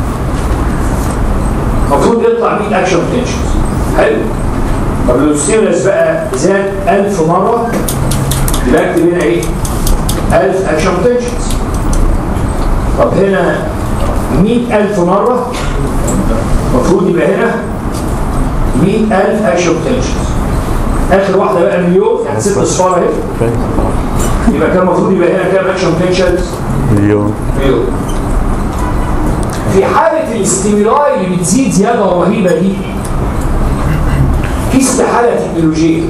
المفروض يطلع 100 اكشن بوتنشال حلو طب لو الستيمولس بقى زاد 1000 مره يبقى اكتب هنا ايه 1000 اكشن بوتنشالز طب هنا 100000 مره المفروض يبقى هنا 100000 اكشن بوتنشالز اخر واحده بقى مليون يعني ست اصفار اهي يبقى كان المفروض يبقى هنا كام اكشن بوتنشالز مليون مليون في حاله الاستيمولاي اللي بتزيد زياده رهيبه دي في استحاله تكنولوجيه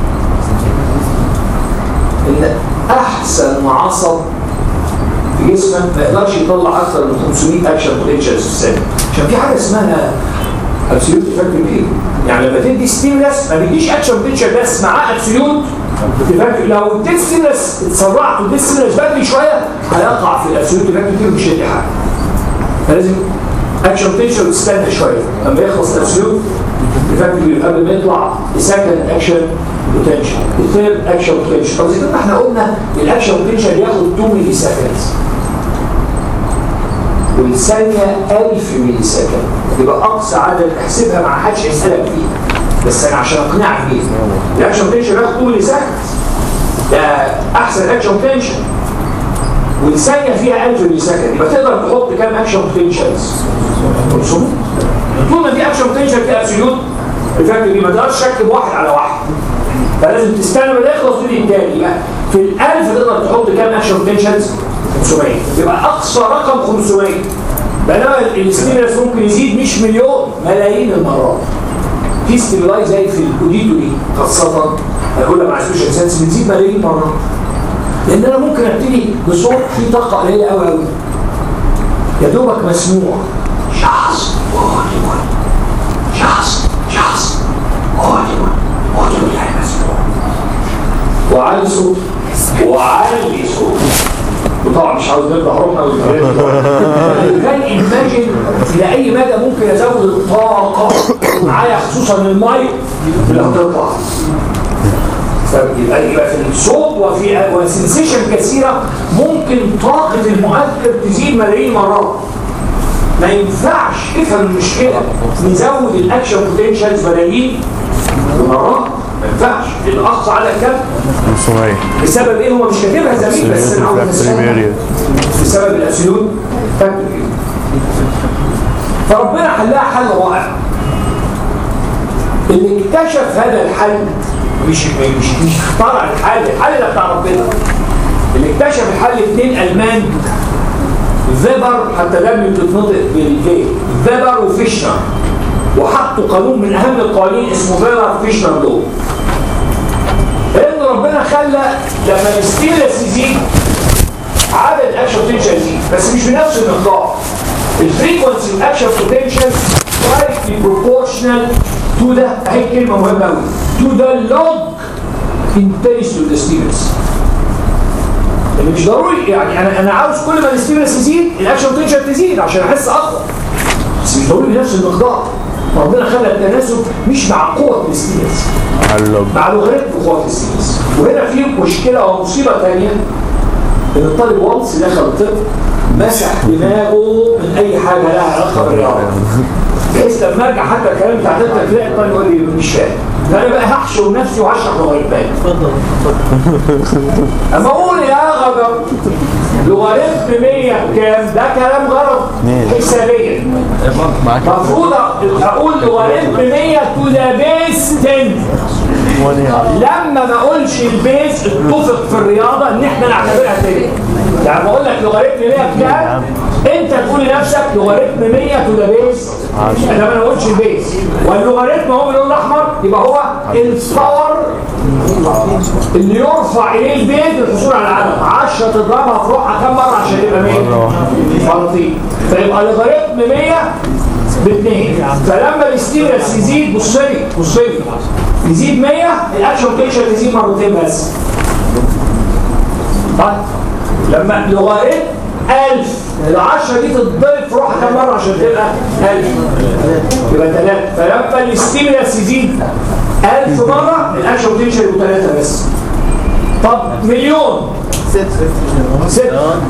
ان احسن عصب في جسمك ما يقدرش يطلع اكثر من 500 اكشن بوتنشالز في الثانيه عشان في حاجه اسمها ابسوليوت افكتيف ايه يعني لما تدي ستيمولس ما بيديش اكشن بوتنشال بس معاه ابسوليوت افكتيف لو اديت ستيمولس اتسرعت واديت ستيمولس بدري شويه هيقع في الابسوليوت افكتيف ومش هيدي حاجه فلازم اكشن بوتنشال تستنى شويه لما يخلص الابسوليوت افكتيف قبل ما يطلع لسكند اكشن بوتنشال الثيرد اكشن بوتنشال طب اذا كنا احنا قلنا الاكشن بوتنشال ياخد 2 ملي سكند والثانيه 1000 ملي سكند يبقى اقصى عدد احسبها ما حدش هيسالك فيها بس انا عشان اقنعك بيها الاكشن بوتنشال ياخد 2 ملي سكند ده احسن اكشن بوتنشال والثانيه فيها 1000 ملي سكند يبقى تقدر تحط كام اكشن بوتنشالز 500 طول ما في اكشن بوتنشال في ابسوليوت الفاكتور دي ما تقدرش تركب واحد على واحد فلازم تستنى ما يخلص تدي التاني يبقى في ال1000 تقدر تحط كام اكشن بوتنشالز 500 يبقى اقصى رقم 500 بينما الاستيمولاس ممكن يزيد مش مليون ملايين المرات في ستيمولاي زي في الاوديتو دي خاصه كل مع سبيشال سنس بتزيد ملايين مرات لان انا ممكن ابتدي بصوت فيه طاقه قليله قوي قوي يا دوبك مسموع شخص اوديبل شخص شخص اوديبل اوديبل يعني مسموع وعلي صوت وعلي صوت وطبعا مش عاوز نرجع روحنا كان ايماجن لاي مدى ممكن ازود الطاقه معايا خصوصا المايك اللي هتطلع يبقى يبقى في الصوت وفي وسنسيشن كثيره ممكن طاقه المؤثر تزيد ملايين مرات ما ينفعش افهم المشكله نزود الاكشن بوتنشالز ملايين مرات ما ينفعش الاقصى على كام 500 بسبب ايه هو مش كاتبها زميل بس انا عاوز أسألها. بسبب الاسيلون فاكتور فربنا حلها حل رائع اللي اكتشف هذا الحل مش مش مش اخترع الحل الحل ده بتاع ربنا اللي اكتشف الحل اثنين المان فيبر حتى ده اللي بتتنطق بالفي فيبر وفيشنر وحطوا قانون من اهم القوانين اسمه فيبر فيشنر لو ان ربنا خلى لما الستيلس يزيد عدد الاكشن بوتنشال يزيد بس مش بنفس المقدار الفريكونسي الاكشن بوتنشال directly proportional to the اهي كلمه مهمه قوي to the log intensity of the stimulus اللي مش ضروري يعني انا انا عاوز كل ما الستيمولس يزيد الاكشن بوتنشال تزيد عشان احس اقوى بس مش ضروري بنفس المقدار ربنا خلى التناسب مش مع قوه الستيمولس علق مع لوغاريتم قوه الستيمولس وهنا في مشكله ومصيبه ثانيه ان الطالب وانس دخل الطب مسح دماغه من اي حاجه لها علاقه بالرياضه بحيث لما ارجع حتى الكلام بتاع تالتة تلاقي الطالب يقول لي مش فاهم فانا بقى هحشر نفسي وهشرح لوغاريتمات اما اقول يا غدر لوغاريتم 100 كام ده كلام غلط حسابيا معاك المفروض اقول لوغاريتم 100 تو ذا بيس 10 لما ما اقولش البيز اتفق في الرياضه ان احنا نعتبرها 10 يعني بقول لك لوغاريتم 100 بكام انت تقول لنفسك لوغاريتم 100 تو ذا بيز انما ما نقولش البيز واللوغاريتم هو باللون الاحمر يبقى هو الباور اللي يرفع اليه البيت للحصول على العدد 10 تضربها في روحها كم مره عشان يبقى 100 مرتين فيبقى لوغاريتم 100 باثنين فلما الستيرس يزيد بص لي بص لي يزيد 100 الاكشن بوتنشال يزيد مرتين بس طيب لما لوغاريتم 1000 ال 10 دي تتضرب في روحها كم مره عشان تبقى 1000 يبقى 3 فلما الستيمولس يزيد 1000 مره الاكشن بوتنشال يبقى 3 بس طب مليون ست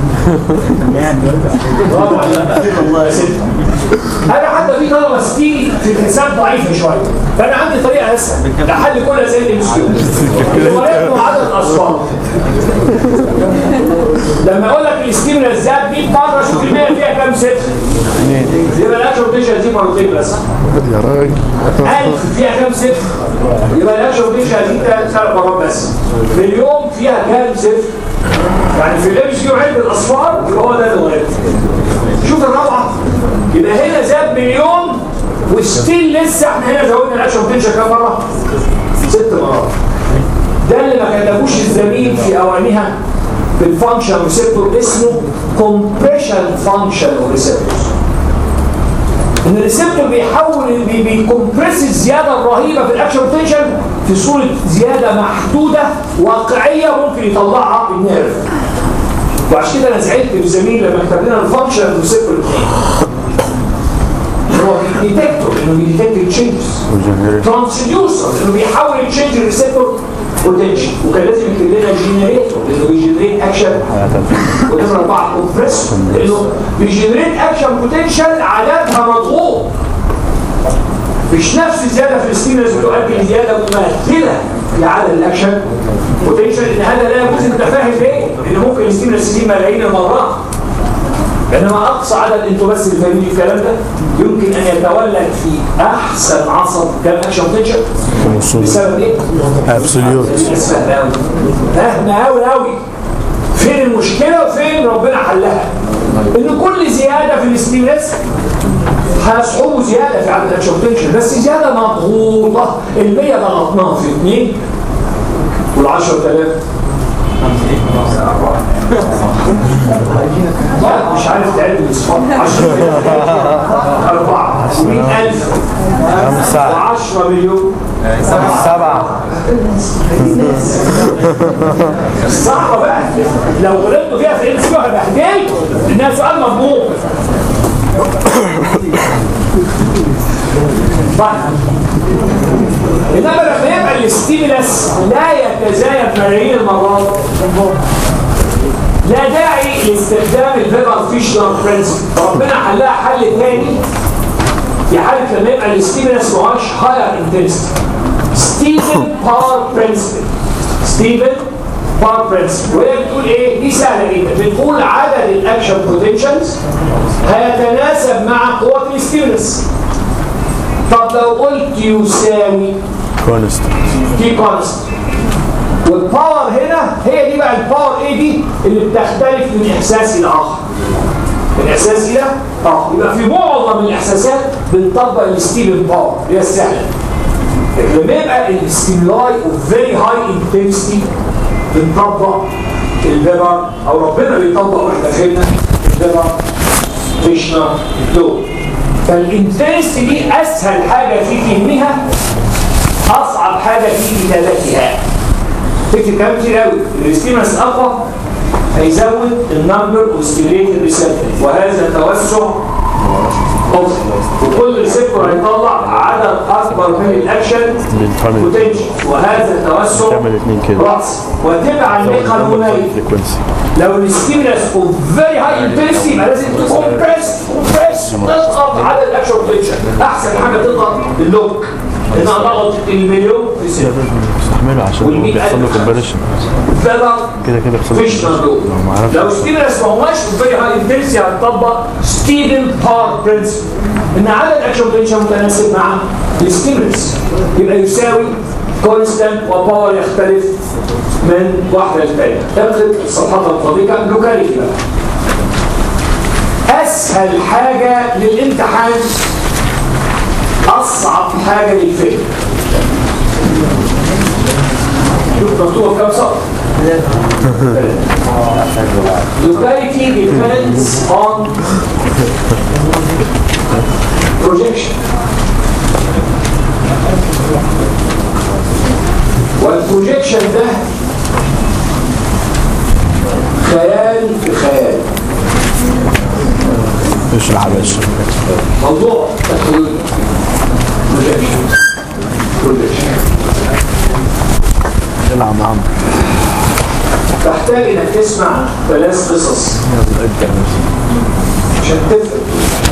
برافو عليك. ست. انا حتى في طلبه ستيل في الحساب ضعيفه شويه فانا عندي طريقه اسهل لحل كل اسئله الام اس كيو عدد الاصفار لما اقول لك الاستيمولاس زاد 100 مره شوف المية فيها كام صفر يبقى الاكشن بوتنشال دي مرتين بس يا راجل 1000 فيها كام صفر يبقى الاكشن بوتنشال دي ثلاث مرات بس مليون فيها كام صفر يعني في الام اس كيو عد الاصفار يبقى هو ده الغالب شوف الروعه يبقى هنا زاد مليون وستيل لسه احنا هنا زودنا الاكشن بوتنشال كام مره؟ ست مرات ده اللي ما كتبوش الزميل في اوانها في الفانكشن ريسبتور اسمه كومبريشن فانكشن ريسبتور ان الريسبتور بيحول بي- بيكمبرس الزياده الرهيبه في الاكشن بوتنشال في صوره زياده محدوده واقعيه ممكن يطلعها النيرف وعشان كده انا زعلت في الزميل لما كتب لنا الفانكشن ريسبتور هو ديتكتور انه بيديتكت تشينجز ترانسديوسر انه بيحول التشينج الريسبتور بوتنشال وكان لازم يكتب لنا جينيريتور لانه بيجنريت اكشن ونمرة أربعة كومبريسور لأنه بيجنريت أكشن بوتنشال عددها مضغوط مش نفس الزيادة في الستيمولس بتؤدي لزيادة مماثلة لعدد الأكشن بوتنشال إن هذا لا يجوز أنت فاهم ليه؟ لأن ممكن الستيمولس يزيد ملايين المرات بينما اقصى عدد انتوا بس اللي فاهمين الكلام ده يمكن ان يتولد في احسن عصب كام اكشن بوتنشال بسبب ايه؟ ابسوليوت سهله قوي سهله قوي قوي فين المشكله وفين ربنا حلها ان كل زياده في الاستيمولاس هيصحبوا زياده في عدد الاكشن بوتنشال بس زياده مضغوطه ال 100 ضغطناها في 2 وال 10000 لا مش عارف تعد الاصفار 10 4 100000 خمسة و10 مليون سبعة صعبة بقى لو غلطتوا فيها في الام سي هيبقى حكايه انها سؤال مضمون طيب انما لما يبقى الاستيمولاس لا يتزايد ملايين المرات لا داعي لاستخدام الفيبر فيشنر برنسبل ربنا حلها حل تاني في حالة لما يبقى الاستيمولاس ما هوش هاير انتنسيتي ستيفن بار برنسبل ستيفن بار برنسبل وهي بتقول ايه؟ دي سهله جدا بتقول عدد الاكشن بوتنشالز هيتناسب مع قوه الاستيمولاس طب لو قلت يساوي كونست تي كونست والباور هنا هي دي بقى الباور ايه دي اللي بتختلف من احساس الى اخر من احساس الى اخر يبقى في معظم الاحساسات بنطبق الستيفن باور هي السهله لكن لما يبقى الاستيمولاي اوف فيري هاي انتنسيتي بنطبق الفيبر او ربنا بيطبق واحنا فهمنا الفيبر فيشنر لو فالانتنسيتي دي اسهل حاجه في فهمها اصعب حاجه في كتابتها تكتب كلام كتير قوي الاستيمولاس اقوى هيزود النمبر اوف ستيميليتد ريسبتور وهذا توسع مطلق وكل ريسبتور هيطلع عدد اكبر من الاكشن بتعمل بوتنشال وهذا توسع تعمل اتنين كده راس وتبعا لقانونين فريكونسي لو الستيمولاس اوف فيري هاي انتنسيتي يبقى لازم تكمبرس كومبرس تضغط عدد الاكشن بوتنشال احسن حاجه تضغط اللوك ان انا ضغط المليون في سنه استحمله عشان هو والمئة بيحصل له ألف. كومبريشن كده كده كده بيحصل له فيش compression. مردود لو ما عرفش لو ستيمولاس ما هواش فيري هاي انتنسي هتطبق ستيفن بار برنسبل ان عدد اكشن بوتنشال متناسب مع الستيمولاس يبقى يساوي كونستانت وباور يختلف من واحده للثانيه تاخد الصفحات الفاضيه لوكاليتي بقى اسهل حاجه للامتحان اصعب حاجه للفهم شوف مكتوبه كام سطر Locality depends on projection. والبروجيكشن ده خيال في خيال اشرح يا باشا موضوع تخيل بروجيكشن بروجيكشن العب يا عم تحتاج انك تسمع ثلاث قصص عشان تفهم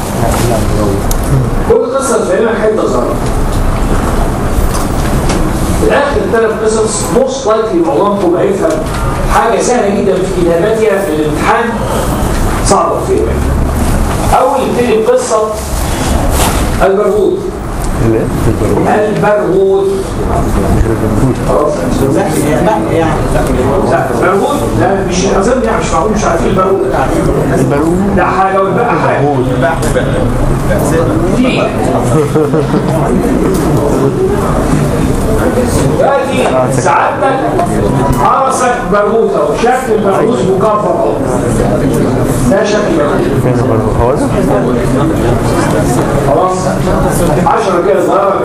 كل قصه تفهمك حته صغيره في الاخر ثلاث قصص موست لايكلي معظمكم هيفهم حاجه سهله جدا في كتابتها في الامتحان صعبه في فهمها اول يبتدي بقصه البرغوث اللي البرغوث خلاص لا البرغوث لا مش اظن يعني مش معقول مش عارفين البرغوث البارود ده حاجه والباقي حاجه دي دلوقتي سعادتك حرسك برغوثه وشكل البرغوث مكفر اهو ده شكل البرغوث فين البارود هو ده خلاص 10 كده صغيره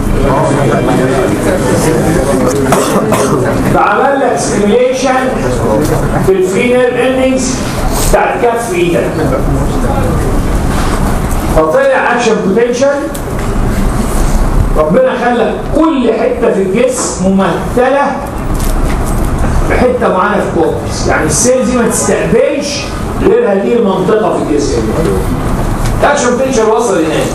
فعمل لك ستيميليشن في الفينال اندنجز بتاعت كف ايدك فطلع اكشن بوتنشال ربنا خلى كل حته في الجسم ممثله بحته معينه في الكورتكس يعني السيل دي ما تستقبلش غير هذه المنطقه في الجسم اكشن بوتنشال وصل هناك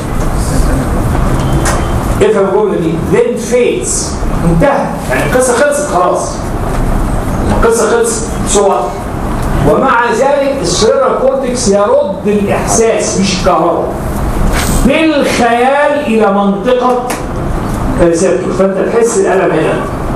افهم الجمله دي then fades انتهى يعني القصه خلصت خلاص القصه خلصت صور ومع ذلك السيرة كورتكس يرد الإحساس مش الكهرباء بالخيال إلى منطقة ريسبتور فأنت تحس الألم هنا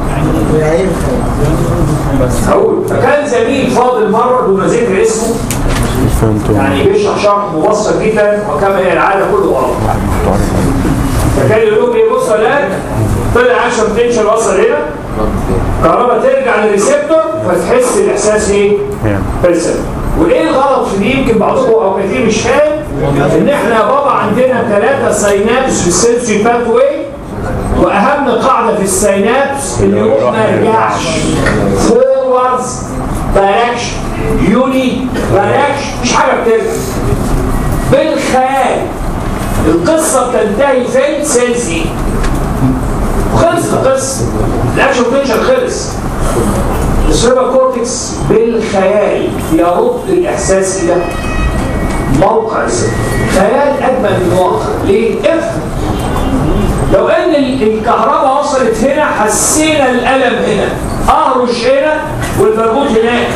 أقول فكان زميل فاضل مرة دون ذكر اسمه فهمتوا يعني بيشرح شرح مبسط جدا وكما هي العادة كله غلط فكان يقول لهم ايه بص يا ولاد طلع 10 بوتنشال وصل هنا الكهرباء ترجع للريسبتور فتحس الاحساس ايه؟ يعني ريسبتور وايه الغلط في دي يمكن بعضكم او كتير مش فاهم ان احنا يا بابا عندنا ثلاثه ساينابس في السنسوري باث واي واهم قاعده في الساينابس اللي يروح ما يرجعش فوروردز دايركشن يوني دايركشن مش حاجه بترجع بالخيال القصه بتنتهي فين سيلز دي وخلص القصه الاكشن بوتنشال خلص السيربا كورتكس بالخيال يرد الاحساس الى موقع السر خيال اجمل من الواقع ليه؟ افهم لو ان ال- الكهرباء وصلت هنا حسينا الالم هنا اهرش هنا والبرغوث هناك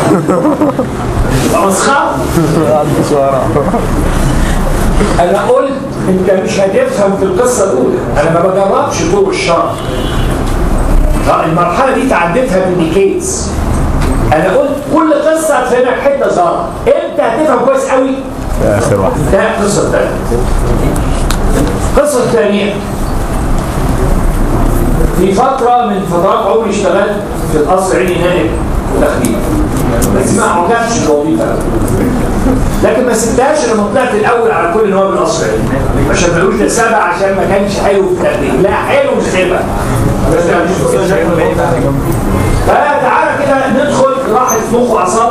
يبقى مسخره انا قلت انت مش هتفهم في القصه الاولى انا ما بجربش طرق الشرح آه، المرحله دي تعديتها بالديكيدز انا قلت كل قصه هتفهمك حته صغيره انت هتفهم كويس قوي اخر واحد ده القصه الثانيه القصه الثانيه في فتره من فترات عمري اشتغلت في القصر عيني نائب وتخدير بس ما عجبش الوظيفه لكن ما سبتهاش لما طلعت الاول على كل نواب القصر عيني عشان ما يقولوش ده سبع عشان ما كانش حلو في التقديم لا حلو مش سيبها بس ده مش فتعالى كده ندخل راحت مخ واعصاب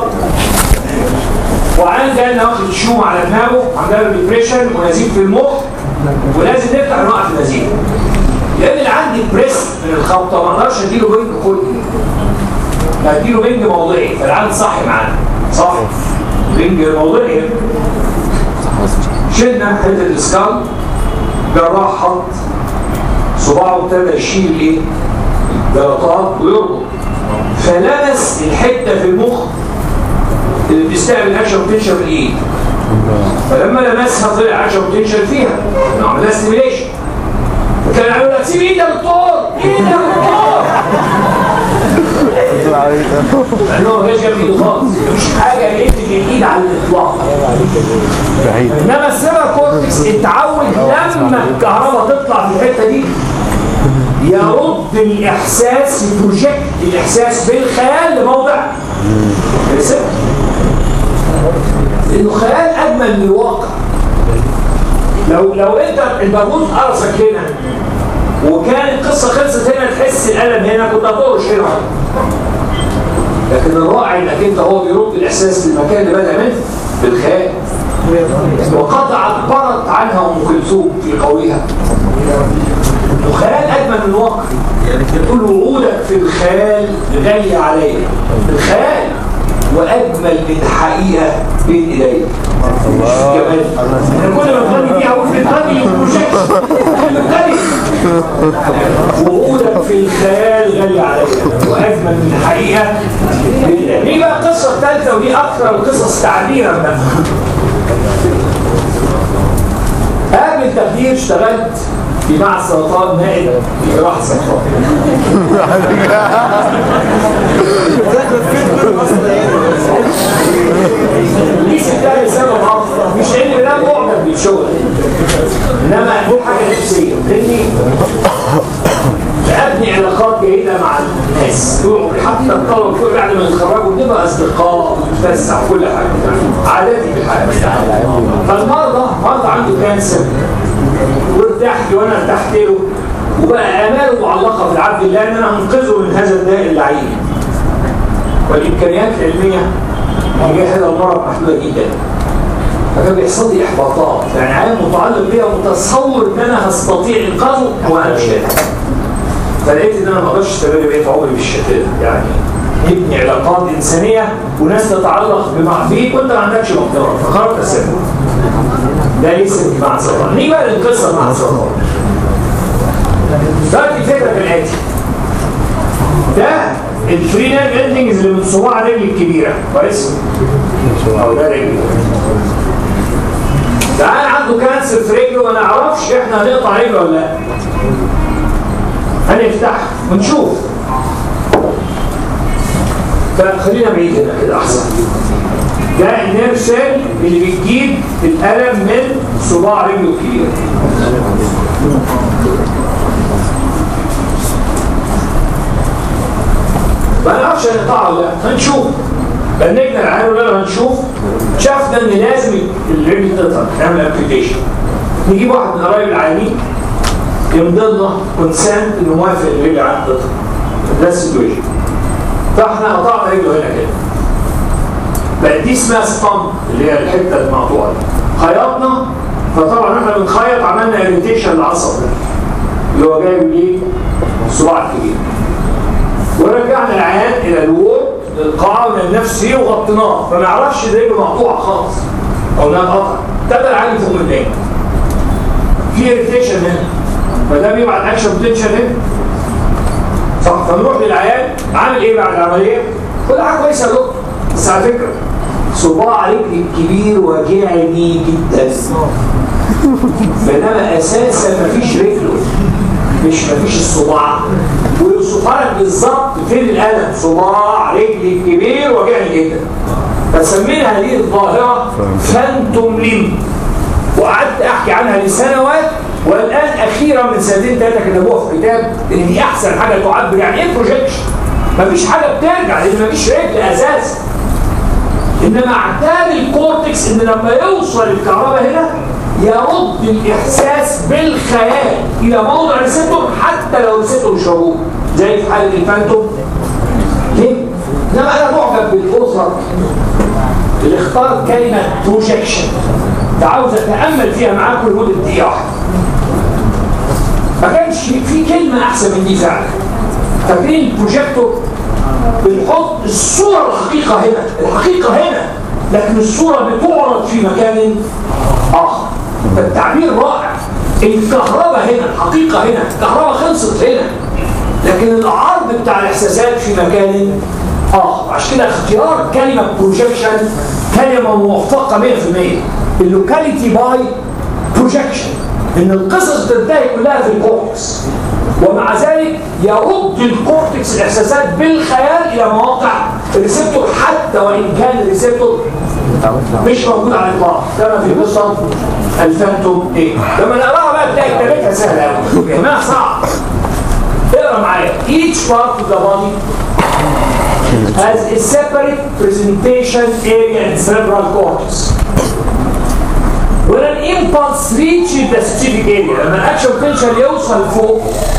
وعن جالنا واخد شوم على دماغه عندنا ديبريشن ونزيف في المخ ولازم نفتح نوقف النزيف لان اللي عندي بريست من الخبطه ما اقدرش اديله بنج كلي هديله بنج موضعي فالعيال صحي معانا صح بنج موضعي شلنا حته السكال جراح حط صباعه ابتدى يشيل ايه؟ جلطات ويربط فلمس الحته في المخ اللي بتستقبل اكشن بوتنشال في الايد فلما لمسها طلع اكشن بوتنشال فيها عملها ستيميليشن كان يقول لك سيب ايدك يا دكتور ايدك يا دكتور لانه ما جاش جنب ايده خالص مش حاجه يقتل الايد على الاطلاق بعيد انما السيرا كورتكس اتعود لما الكهرباء تطلع في الحته دي يرد الاحساس يبروجكت الاحساس بالخيال لموضع الريسبتور لانه خيال اجمل من الواقع لو لو انت البارود قرصك هنا وكان القصه خلصت هنا تحس الالم هنا كنت هتقرش هنا لكن الرائع انك انت هو بيرد الاحساس للمكان اللي بدا منه بالخيال وقد عبرت عنها ام كلثوم في قولها الخيال اجمل من الواقع تقول وعودك في الخيال غالية عليا الخيال واجمل من الحقيقه بين ايديا الله انا كل ما تغني دي اقول في الغني بروجكت الغني وعودك في الخيال غالية عليا واجمل من الحقيقه بين ايديا دي بقى القصه الثالثه ودي اكثر القصص تعبيرا بقى قبل التخدير اشتغلت في معهد سرطان نائب في جراحة سرطان دي ستة سبب أفضل مش لأن لا معجب بالشغل إنما دي حاجة نفسية لأني ابني علاقات جيدة مع الناس حتى الطلبة كل بعد ما يتخرجوا بنبقى أصدقاء ونتفسح وكل حاجة عاداتي في الحياة فالمرضى مرضى عنده كانسر وارتحت وانا ارتحت له وبقى اماله معلقه في العبد الله ان انا انقذه من هذا الداء اللعين والامكانيات العلميه تجاه هذا المرض محدوده جدا فكان بيحصل لي احباطات يعني عالم متعلق بيها ومتصور ان انا هستطيع انقاذه وانا مش قادر فلقيت ان انا ما اقدرش استمر بقيت عمري بالشكل ده يعني نبني علاقات انسانيه وناس تتعلق بمع بيك وانت ما عندكش مقدره فقررت اسيبه ده لسه مع سرطان نيجي بقى للقصه مع سرطان دلوقتي الفكره في الاتي ده الفري نيرف اندنجز اللي من صباع الرجل الكبيره كويس او ده رجل تعال عنده كانسر في رجله ما نعرفش احنا هنقطع رجله ولا لا هنفتح ونشوف فخلينا بعيد هنا كده احسن ده النيرف سيل اللي بتجيب الالم من صباع رجله الكبيره ما نعرفش هنقطعه ولا لا هنشوف بنجنا العين ولا هنشوف شافنا ان لازم الرجل تقطع نعمل ابلكيشن نجيب واحد من قرايب العيانين يمضي لنا كونسنت انه موافق ان الرجل عند تقطع ده السيتويشن فاحنا قطعنا رجله هنا كده بقت دي اسمها ستامب اللي هي الحته المقطوعه دي خيطنا فطبعا احنا بنخيط عملنا اريتيشن للعصب ده اللي هو جاي من ايه؟ الصباع الكبير ورجعنا العيان الى الوورد للقاعه ونفس فيه وغطيناه فما يعرفش ان رجله مقطوعه خالص او انها اتقطع تبدا العيان فوق من تاني في اريتيشن هنا فده بيبعت اكشن بوتنشال هنا صح فنروح للعيان عامل ايه بعد العمليه؟ كل حاجه كويسه يا دكتور بس على فكره صباع رجلي الكبير وجعني جدا بينما اساسا مفيش رجله مش مفيش الصباع ويوصفها لك بالظبط فين الالم صباع رجلي الكبير وجعني جدا فسمينا هذه الظاهره فانتوم ليم وقعدت احكي عنها لسنوات والان اخيرا من سنتين ثلاثه كتبوها في كتاب ان دي احسن حاجه تعبر يعني ايه بروجيكشن مفيش حاجه بترجع لان مفيش رجل اساسا انما اعتاد الكورتكس ان لما يوصل الكهرباء هنا يرد الاحساس بالخيال الى موضع ريسبتور حتى لو ريسبتور مش موجود زي في حاله الفانتوم ليه؟ انما انا معجب بالاسره اللي اختار كلمه بروجيكشن عاوز اتامل فيها معاكم لمده دقيقه واحده ما كانش في كلمه احسن من دي فعلا فاكرين البروجيكتور بنحط الصوره الحقيقه هنا الحقيقه هنا لكن الصوره بتعرض في مكان اخر فالتعبير رائع الكهرباء هنا الحقيقه هنا الكهرباء خلصت هنا لكن العرض بتاع الاحساسات في مكان اخر عشان كده اختيار كلمه بروجيكشن كلمه موفقه 100% اللوكاليتي باي بروجيكشن ان القصص تنتهي كلها في الكورتكس ومع ذلك يرد الكورتكس الاحساسات بالخيال الى مواقع الريسبتور حتى وان كان الريسبتور مش موجود على الاطلاق كما في قصه الفانتوم ايه لما نقراها بقى تلاقي كتابتها سهله قوي يا جماعه صعب اقرا معايا each part of the body has a separate presentation area in cerebral cortex when an impulse reaches the specific area لما الاكشن potential يوصل فوق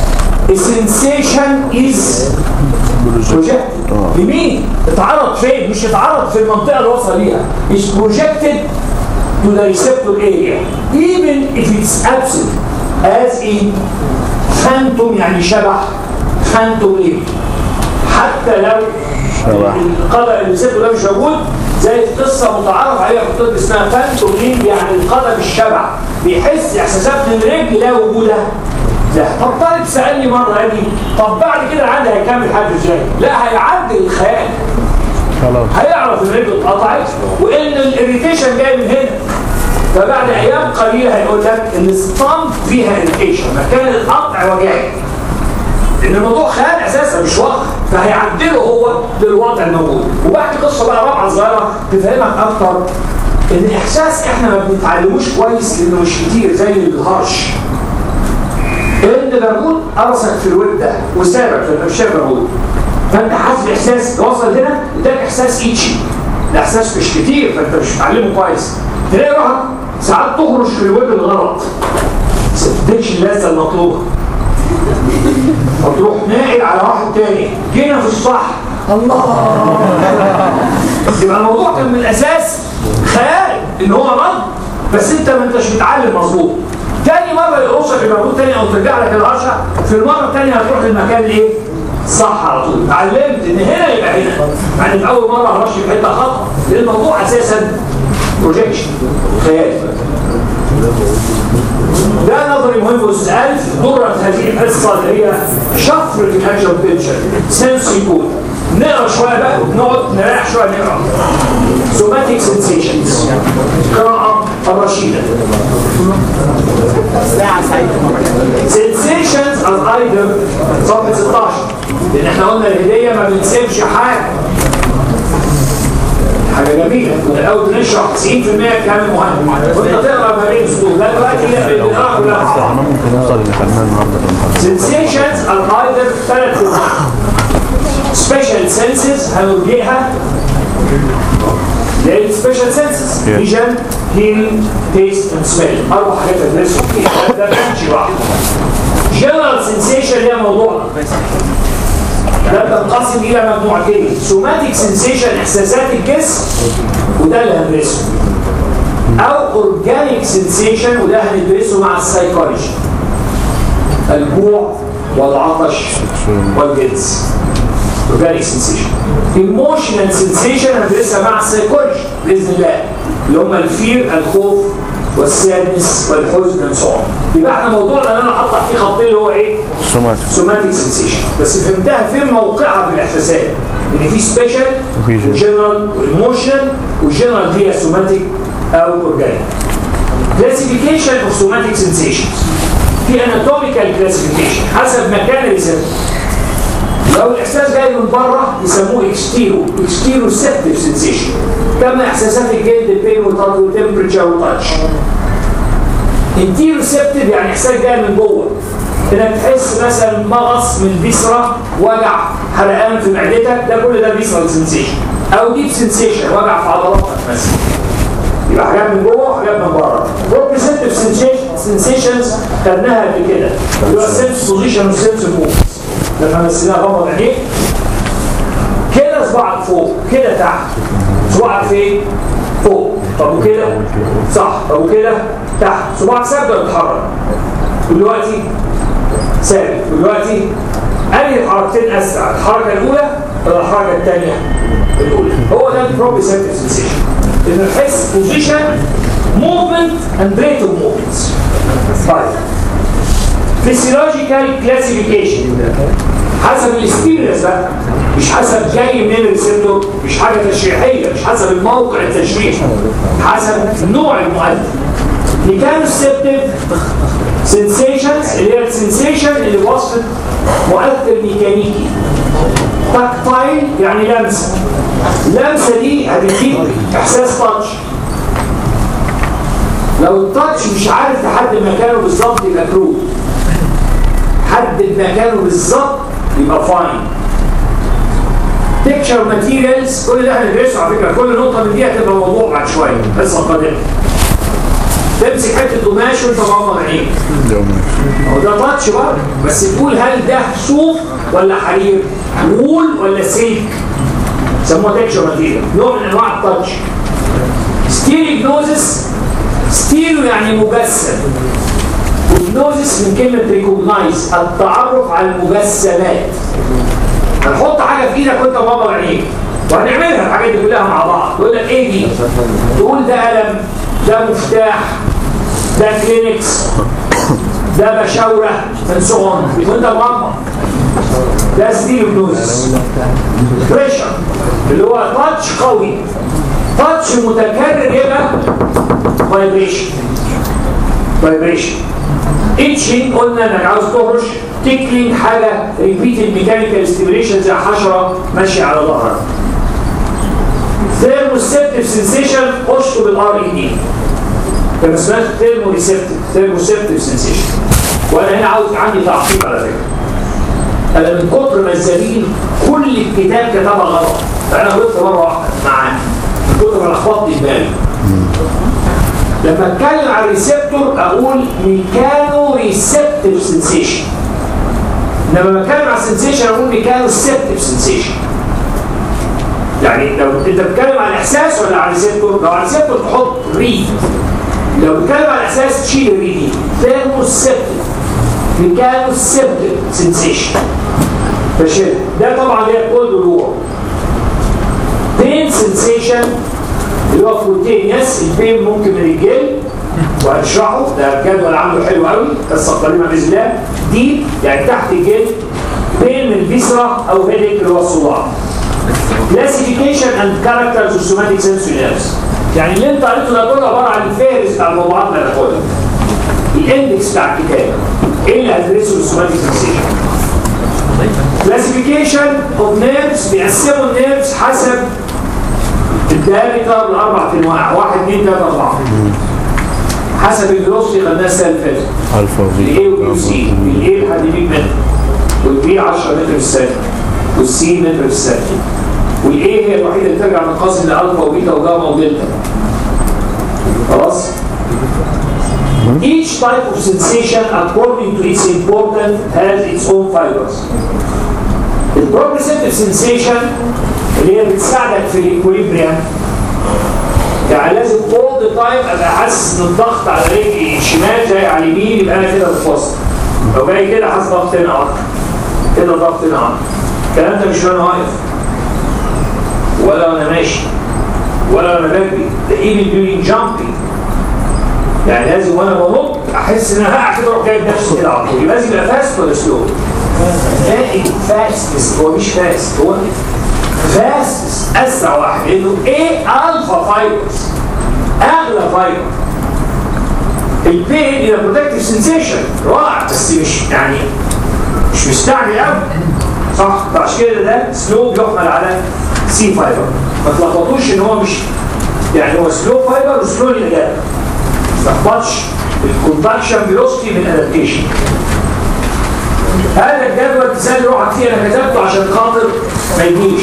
السنسيشن is projected لمين؟ اتعرض فين؟ مش اتعرض في المنطقة اللي وصل ليها is projected to the receptor area even if it's absent as in phantom يعني شبح phantom ايه؟ حتى لو القدم الريسبتور ده مش موجود زي قصة متعارف عليها في الطب اسمها فانتوم لينج يعني القدم الشبع بيحس احساسات من الرجل لا وجود لا طب طالب سألني مرة قال لي طب بعد كده العادة هيكمل حاجة ازاي؟ لا هيعدل الخيال خلاص هيعرف ان رجله اتقطعت وان الاريتيشن جاي من هنا فبعد ايام قليله هيقول لك ان الصمت فيها اريتيشن مكان القطع وجعي لان الموضوع خيال اساسا مش واقع فهيعدله هو للوضع الموجود وبحكي قصه بقى رابعه صغيره تفهمك اكتر ان احساس احنا ما بنتعلموش كويس لانه مش كتير زي الهرش ان برغوت قرصك في الود ده وسابك في الفشار برغوت فانت حاسس باحساس وصل هنا اداك احساس ايتشي الاحساس مش كتير فانت مش متعلمه كويس تلاقي واحد ساعات تخرج في الود الغلط ما تديكش اللذه المطلوبه فتروح ناقل على واحد تاني جينا في الصح الله يبقى الموضوع كان من الاساس خيال ان هو رد بس انت ما انتش متعلم مظبوط تاني مره يقرصك الموجود تاني او ترجع لك العشاء في المره الثانيه هتروح للمكان الايه؟ صح على طول اتعلمت ان هنا يبقى هنا يعني في اول مره هرش في حته خطا لان الموضوع اساسا بروجيكشن خيال ده نظري مهم استاذ درت هذه الحصه اللي هي شفره الاكشن بوتنشال سنسي كود نقرا شويه بقى نقعد نريح شويه نقرا سوماتيك سنسيشنز قراءه الرشيده sensations as either صفحه 16 لان احنا قلنا الهديه ما بنسيبش حاجه حاجه جميله كنا الاول بنشرح 90% كلام المهم وانت تقرا ما بين سطور لا دلوقتي لا بنقرا كلها مع بعض. احنا ممكن نوصل اللي خدناه النهارده في المحاضره sensations are either ثلاث انواع special senses هنرجئها لان special senses Yeah. vision hearing taste and smell اربع حاجات ادرسهم فيها ده بنمشي بعض general sensation هي موضوعنا ده تنقسم الى مجموعتين سوماتيك سنسيشن احساسات الجسم وده اللي هندرسه او اورجانيك سنسيشن وده هندرسه مع السايكولوجي الجوع والعطش والجنس organic sensation emotional sensation هندرسها مع السايكولوجي باذن الله اللي هم الفير الخوف والسادنس والحزن and so on يبقى احنا موضوعنا اللي انا حاطط فيه خطين اللي هو ايه؟ سوماتيك سوماتيك سنسيشن بس فهمتها فين موقعها في الاحساسات ان في سبيشال وفي وجنرال وايموشنال والجنرال هي سوماتيك او اورجانيك كلاسيفيكيشن اوف سوماتيك سنسيشنز في اناتوميكال كلاسيفيكيشن حسب مكان الريسبتور لو الاحساس جاي من بره يسموه اكستيرو اكستيرو سيبتيف سنسيشن كما احساسات الجلد بين وتمبرتشر وتاتش انتيروسبتيف يعني احساس جاي من جوه انك تحس مثلا مغص من الفيسرا وجع حرقان في معدتك ده كل ده فيسرال سنسيشن او ديب سنسيشن وجع في عضلاتك مثلا يبقى حاجات من جوه وحاجات من بره بروبريسبتيف سنسيشنز خدناها قبل كده اللي هو سنس بوزيشن وسنس موفمنت لما مثلناها غمض عينيك كده صباعك فوق كده تحت صباعك فين؟ فوق طب وكده صح طب وكده تحت صباعك ثابت ولا بيتحرك دلوقتي ثابت دلوقتي انهي الحركتين اسرع الحركه الاولى ولا الحركه الثانيه الاولى هو ده البروبريسبتيف سنسيشن انه نحس بوزيشن موفمنت اند ريت اوف موفمنت طيب فيسيولوجيكال كلاسيفيكيشن حسب الاستيرس بقى مش حسب جاي منين الريسبتور مش حاجه تشريحيه مش حسب الموقع التشريحي حسب نوع المؤثر ميكانوسيبتيف سنسيشنز اللي هي السنسيشن اللي وصفت مؤثر ميكانيكي تاكتايل يعني لمسه اللمسه دي هتديك احساس تاتش لو التاتش مش عارف تحدد مكانه بالظبط يبقى كروب حدد مكانه بالظبط يبقى فاين تكشر ماتيريالز كل ده هندرسه على فكره كل نقطه من دي هتبقى موضوع بعد شويه قصه قادمه تمسك حته قماش وانت مغمض عينيك هو ده تاتش برضه بس تقول هل ده صوف ولا حرير وول ولا سلك سموها تكشر ماتيريال نوع من انواع التاتش ستيريجنوزس ستيريو يعني مجسم والنوزس من كلمة ريكوجنايز التعرف على المجسمات هنحط حاجة في ايدك وانت مغمض عينيك وهنعملها الحاجات دي كلها مع بعض تقول لك ايه دي؟ تقول ده قلم ده مفتاح ده كلينكس ده بشاورة من سون وانت مغمض ده ستيريوجنوزس بريشر اللي هو تاتش قوي تاتش متكرر يبقى فايبريشن فايبريشن اتشنج قلنا انك عاوز تهرش تيكلينج حاجه ريبيتد ميكانيكال ستيميليشن زي حشره ماشيه على ظهرها ثيرموسيبتيف سنسيشن اشطب بالار اي دي كما اسمها ثيرموريسبتيف ثيرموسيبتيف سنسيشن وانا هنا عاوز عندي تعقيب على فكره انا من كتر ما الزميل كل الكتاب كتبها غلط فانا غلطت مره واحده معاه من كتر ما لخبطت دماغي لما اتكلم عن الريسبتور اقول ميكانو ريسبتيف سنسيشن لما بتكلم عن سنسيشن اقول ميكانو سيبتيف سنسيشن يعني لو انت بتتكلم عن احساس ولا عن ريسبتور لو عن ريسبتور تحط ري لو بتتكلم عن احساس تشيل الري دي ثيرموسيبتيف ميكانو سيبتيف سنسيشن فشل ده طبعا هي كل الروح بين سنسيشن اللي هو كونتينيوس البين ممكن من الجلد وهنشرحه ده الجدول عامله حلو قوي قصه قريبه باذن الله دي يعني تحت الجلد بين من الفيسرا او هيديك اللي هو الصداع classification and characters of somatic sensory nerves يعني اللي انت قريته ده كله عباره عن الفهرس بتاع الموضوعات اللي هناخدها الاندكس بتاع الكتاب ايه اللي هتدرسه السوماتيك سنسيشن classification of nerves بيقسموا النيرفز حسب الدايركتر لاربع انواع واحد اثنين ثلاثه اربعه حسب الفيلوسيتي خدناها السنه اللي فاتت الفا الاي والبي والسي الاي لحد 100 متر والبي 10 متر في الثانيه والسي متر في الثانيه والاي هي الوحيده اللي ترجع تنقسم لالفا وبيتا وجاما ودلتا خلاص Each type of sensation according to its importance has its own fibers. البروجريسيف sensation اللي هي بتساعدك في الاكوليبريم يعني لازم all the time ابقى حاسس ان الضغط على رجلي الشمال جاي على اليمين يبقى انا كده في وسط لو جاي كده حاسس ضغط هنا اكتر كده ضغط هنا اكتر الكلام ده مش وانا واقف ولا وانا ماشي ولا وانا بجري ده even during jumping يعني لازم وانا بنط احس ان انا هقع كده اروح جايب نفسي كده على طول يبقى لازم يبقى فاست ولا سلو؟ فاست هو مش فاست هو فاست اسرع واحد لانه ايه الفا فايبرز اغلى فايبر البين الى بروتكتيف سنسيشن رائع بس مش يعني مش مستعجل قوي صح فعشان كده ده سلو بيحمل على سي فايبر ما تلخبطوش ان هو مش يعني هو سلو فايبر وسلو للاجابه ما تلخبطش الكونتاكشن فيلوسيتي من الادابتيشن هذا الجدول تسال روحك فيه انا كتبته عشان خاطر ما يجيش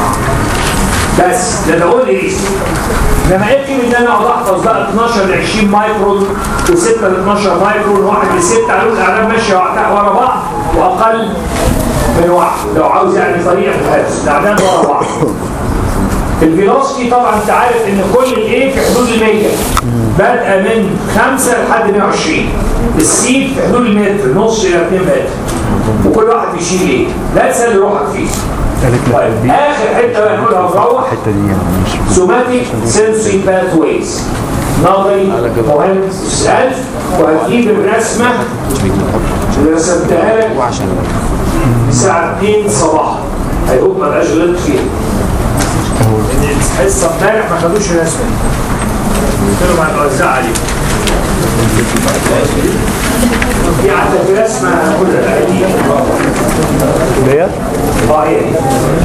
بس ده بقول لي لما اكتب ان انا اقعد احفظ بقى 12 ل 20 مايكرون و6 ل 12 مايكرون واحد ل 6 علوم الاعلام ماشيه ورا بعض واقل من واحد لو عاوز يعني طريقه الحفظ الاعلام ورا بعض الفيلوسيتي طبعا انت عارف ان كل الايه في حدود ال 100 بادئه من 5 لحد 120 السي في حدود المتر نص الى 2 متر وكل واحد بيشيل ايه لا تسال روحك فيه قالت لك طيب دي اخر حته بقى نقولها ونروح الحته دي يعني مش سوماتيك سنسوري باثويز نظري مهم تسال وهتجيب الرسمه اللي رسمتها لك الساعه 2 صباحا هيقوم ما بقاش غلط فيها لان الحصه امبارح ما خدوش الرسمه قلت لهم هنوزعها عليكم دي عندك رسمه هاخدها دي ديت اه هي دي.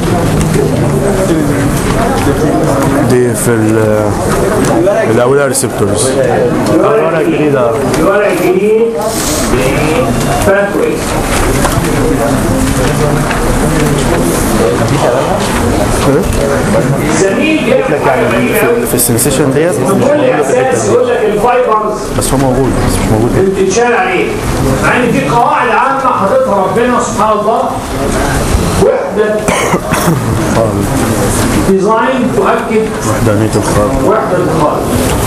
دي في ال الاولى ريسبتورز الورق الجديد ده. الورق الجديد باثويز زميل جاب لك حاجه يعني غريبه في, قوي ال- في السنسيشن ديت مش من كل موجوده في اساس الحته يقول دي لك الفايبرز بس هو موجود بس مش موجود هنا بتتشال عليه مع ان في قواعد عامه حاططها ربنا سبحان الله وحده ديزاين تؤكد وحدانية الخلق وحده الخالق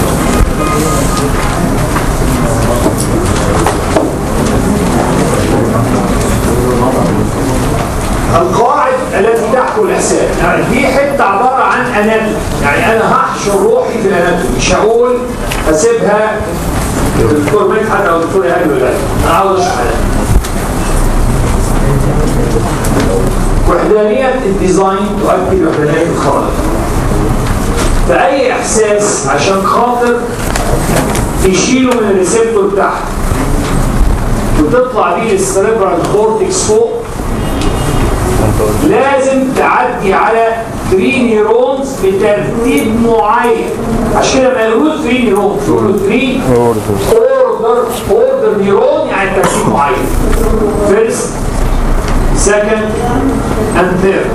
القواعد التي تحكم الاحسان يعني دي حته عباره عن اناتومي يعني انا هحشر روحي في الاناتومي مش هقول اسيبها للدكتور مدحت او الدكتور ايهاب ولا انا عاوز اشرح أنا. وحدانيه الديزاين تؤكد وحدانيه الخالق فاي احساس عشان خاطر تشيله من الريسبتور تحت وتطلع بيه للسريبرال كورتكس فوق لازم تعدي على 3 نيرونز بترتيب معين عشان كده ما يقولوش 3 نيرونز يقولوا 3 اوردر اوردر نيرون يعني ترتيب معين فيرست سكند اند ثيرد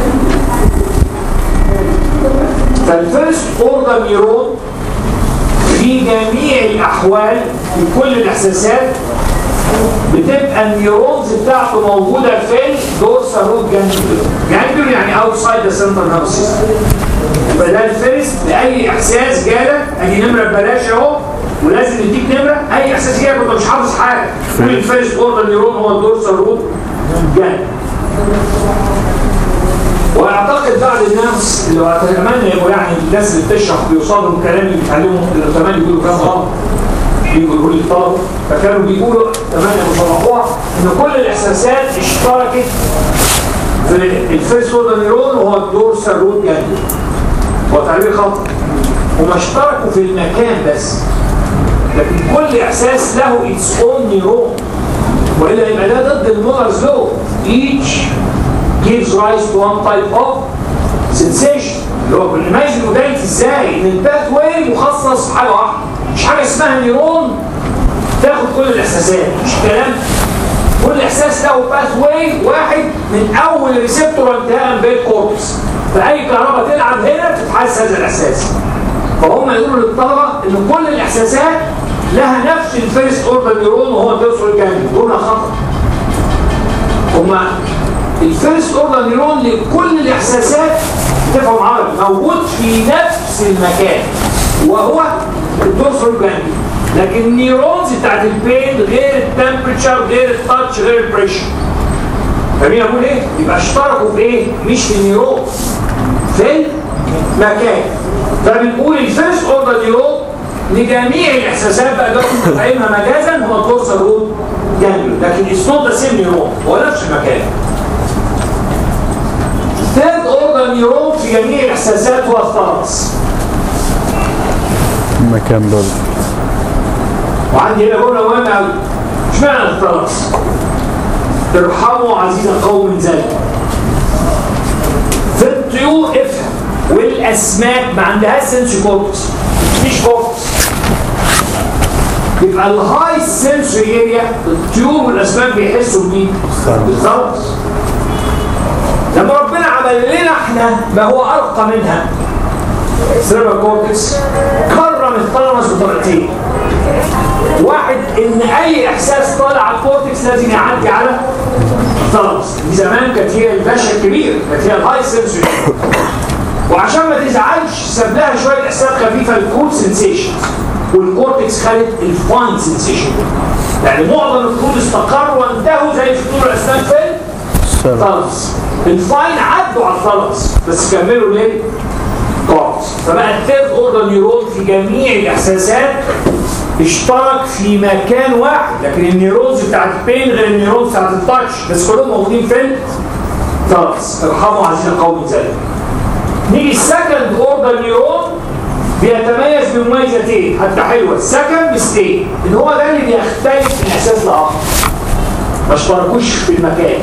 فالفيرست اوردر نيرون في جميع الاحوال في كل الاحساسات بتبقى النيورونز بتاعته موجوده في الدورسال روت جانجليون جانجليون يعني اوتسايد ذا سنترال نيرفس سيستم يبقى ده الفيرست لاي احساس جالك ادي نمره ببلاش اهو ولازم يديك نمره اي احساس جالك وانت مش حافظ حاجه كل الفيرست اوردر نيورون هو الدورسال روت جانجليون واعتقد بعض الناس اللي اتمنى يبقوا يعني الناس اللي بتشرح بيوصلهم كلام اللي بيتعلموا اللي كمان بيقولوا كلام غلط بيقولوا لي الطلبه فكانوا بيقولوا اتمنى يصلحوها ان كل الاحساسات اشتركت في الفيرست اوردر نيرون وهو الدورسال روت جانجليون هو تعبير خطأ هما اشتركوا في المكان بس لكن كل احساس له اتس اون نيرون والا يبقى ده ضد المولرز لو each gives rise to one type of sensation اللي هو بنميز الموداليتي ازاي ان الباث واي مخصص في حاجه واحده مش حاجه اسمها نيرون تاخد كل الاحساسات مش كلام كل احساس له باث واي واحد من اول ريسبتور انتهاء بالكورتكس فاي كهرباء تلعب هنا تتحس هذا الاحساس فهم يقولوا للطلبه ان كل الاحساسات لها نفس الفيرست اوردر نيرون وهو الدوسر الجانبي دول خطا هما الفيرست اوردر نيرون لكل الاحساسات تفهم عربي موجود في نفس المكان وهو الدوسر الجانبي لكن النيورونز بتاعت البين غير التمبريتشر غير التاتش غير البريشر فاهمين اقول ايه؟ يبقى اشتركوا في ايه؟ مش في النيورون في المكان فبنقول الفيرست اوردر نيورون لجميع الاحساسات بقى ده فاهمها مجازا هو الدورسال روت جانجليون لكن اتس نوت ذا سيم نيورون هو نفس المكان ثيرد اوردر نيورون في جميع الاحساسات هو الثالث المكان برضه وعندي هنا جمله مهمه قوي اشمعنى الثالث؟ ارحموا عزيز القوم من ذلك في الطيور افهم والاسماك ما عندهاش سنس كورتكس مفيش كورتكس يبقى الهاي سنسوري اريا الطيور والاسماك بيحسوا بمين؟ بالظبط لما ربنا عمل لنا احنا ما هو ارقى منها سيربر كورتكس كرم الثالموس بطريقتين واحد ان اي احساس طالع على الكورتكس لازم يعدي على الثالموس دي زمان كانت هي الباشا الكبير كانت هي الهاي سنسوري وعشان ما تزعلش ساب لها شويه احساسات خفيفه الكول سنسيشن والكورتكس خدت الفاين سنسيشن يعني معظم الكود استقر وانتهوا زي فطور الاسنان في الثالث الفاين عدوا على الثالث بس كملوا ليه؟ كورتكس فبقى الثيرد اوردر نيورون في جميع الاحساسات اشترك في مكان واحد لكن النيورونز بتاعت البين غير النيورونز بتاعت التاتش بس كلهم موجودين في الثالث ارحموا عزيزي القوم ذلك نيجي السكند اوردر نيورون بيتميز بمميزتين حتى حلوه السكند ستيت ان هو ده اللي بيختلف من احساس لاخر ما اشتركوش في المكان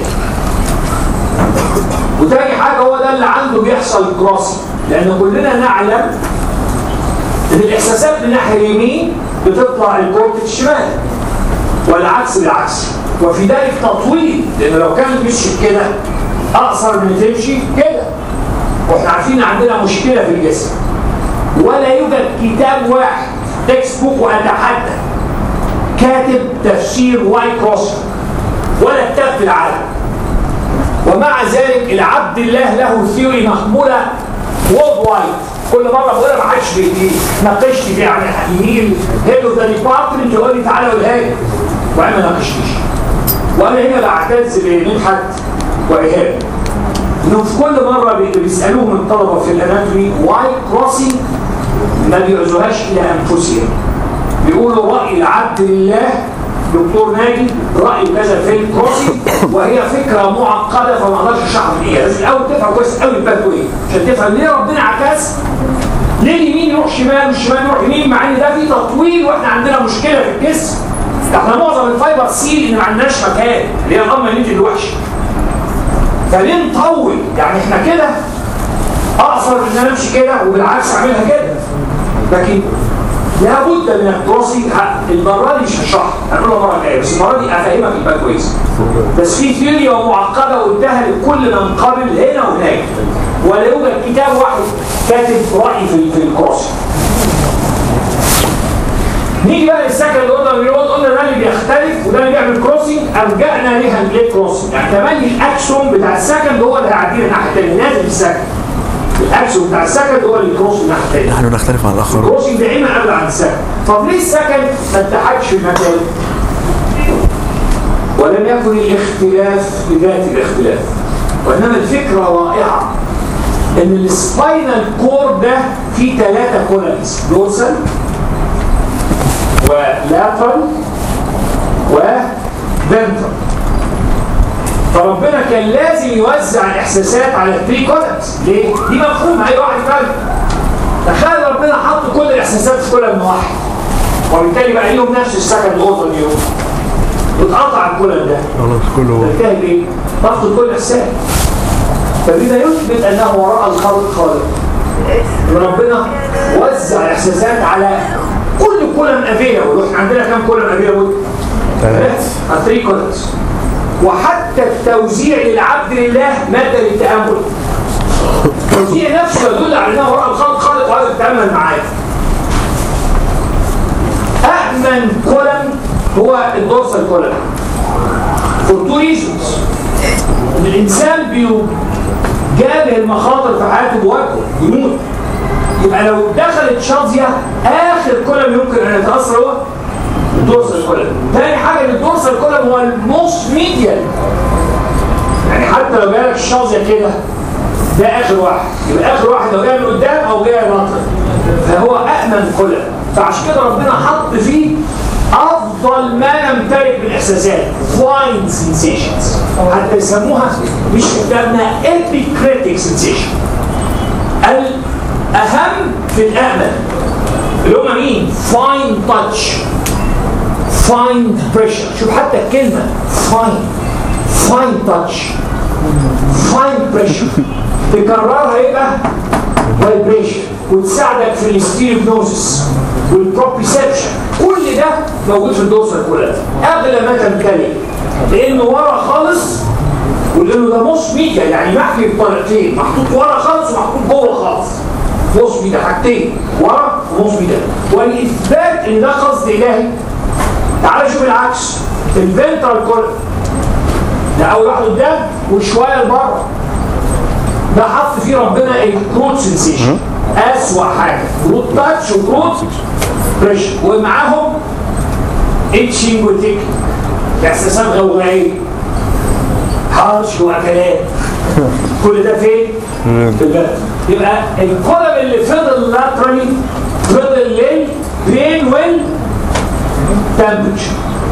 وتاني حاجه هو ده اللي عنده بيحصل كروسنج لان كلنا نعلم ان الاحساسات من الناحيه اليمين بتطلع الكورتكس الشمال والعكس بالعكس وفي ذلك تطويل لان لو كانت مشيت كده اقصر من تمشي كده واحنا عارفين ان عندنا مشكله في الجسم ولا يوجد كتاب واحد تكست بوك واتحدى كاتب تفسير واي كروسنج ولا كتاب في العالم ومع ذلك العبد الله له ثيوري محموله وورد وايد كل مره بقولها ما حدش بيناقشني فيها يعني يجي هيد اوف ذا ديبارتمنت يقول لي تعالى قولها لي وانا ما ناقشنيش وانا هنا بعتز بمدحت وايهاب انهم في كل مره بي- بيسالوهم الطلبه في الاناتومي واي كروسنج ما بيعزوهاش الى انفسهم بيقولوا راي العبد لله دكتور ناجي راي كذا في الكروسنج وهي فكره معقده فما اقدرش اشرحها في دقيقه لازم الاول تفهم كويس قوي الباث ايه عشان تفهم ليه ربنا عكس ليه اليمين يروح شمال والشمال يروح يمين مع ان ده في تطويل واحنا عندنا مشكله في الجسم ده احنا معظم الفايبر سيل ان ما عندناش مكان اللي هي الامه اللي انت الوحشه فليه نطول يعني احنا كده اقصر ان انا امشي كده وبالعكس اعملها كده لكن لابد من الكروسنج ه- المره دي مش هشرحها هنقولها المره الجايه بس المره دي افهمك يبقى كويس بس في ثيوريا معقده وانتهى لكل من قبل هنا وهناك ولا يوجد كتاب واحد كاتب راي في في الكروسنج نيجي بقى للسكند اوردر نيورون قلنا ده اللي بيختلف وده اللي بيعمل كروسنج الجانا ليها الايه كروسنج يعني تملي الاكسون بتاع السكند هو اللي هيعدي الناحيه الثانيه نازل السكند الاكسون بتاع السكند هو اللي كروس الناحيه الثانيه نحن نختلف عن الآخرون الكروسنج دائما قبل عن السكند طب ليه السكند ما اتحدش في المكان ولم يكن الاختلاف لذات الاختلاف وانما الفكره رائعه ان السباينال كور ده فيه ثلاثه كولانز دورسال ولاترال وفنترال فربنا كان لازم يوزع الاحساسات على الثري كولمز ليه؟ دي مفهوم اي واحد يفهم تخيل ربنا حط كل الاحساسات في كولم واحد وبالتالي بقى ليهم نفس السكند اوردر اليوم واتقطع الكولم ده خلاص كله تنتهي بايه؟ تفقد كل احساس فبما يثبت انه وراء الخلق خالق ربنا وزع الاحساسات على كل كولم افيلابل واحنا عندنا كام كولم افيلابل؟ ثلاث الثري كولمز وحتى التوزيع للعبد لله مادة للتأمل التوزيع نفسه يدل على انه وراء الخلق خالق وهذا يتأمل معاه أأمن كولم هو الدورسال كولم for two reasons ان الانسان بيجابه المخاطر في حياته بوجهه يموت يبقى لو دخلت شظيه اخر كولم يمكن ان يتاثر هو الدورسال كولم تاني حاجه ان الدورسال كولم هو الموست ميديال يعني حتى لو جالك الشظيه كده ده اخر واحد يبقى اخر واحد لو جاي من قدام او جاي من فهو امن كولم فعشان كده ربنا حط فيه افضل ما نمتلك من احساسات فلاين سنسيشنز حتى يسموها مش قدامنا epicretic sensation الاهم في الامل اللي هم مين؟ فاين تاتش فاين بريشر شوف حتى الكلمه فاين فاين تاتش فاين بريشر تكررها يبقى فايبريشن وتساعدك في الاستيريبنوزس والبروبريسبشن كل ده موجود في الدوسر كلها اغلى ما تمتلك لانه ورا خالص ولانه ده نص ميديا يعني محكي بطريقتين محطوط ورا خالص ومحطوط جوه خالص نص ميديا حاجتين ورا ونص ميديا والاثبات ان ده قصد الهي تعال شوف العكس الفنترال كولر ده اول واحد قدام وشويه لبره ده حط فيه ربنا الكروت سنسيشن اسوأ حاجه كروت تاتش وكروت بريشر ومعاهم اتشنج وتيك احساسات غوغائيه حرش واكلات كل ده فين؟ في البلد يبقى الكولم اللي فضل لاترالي فضل للبين ويل تمبرتشر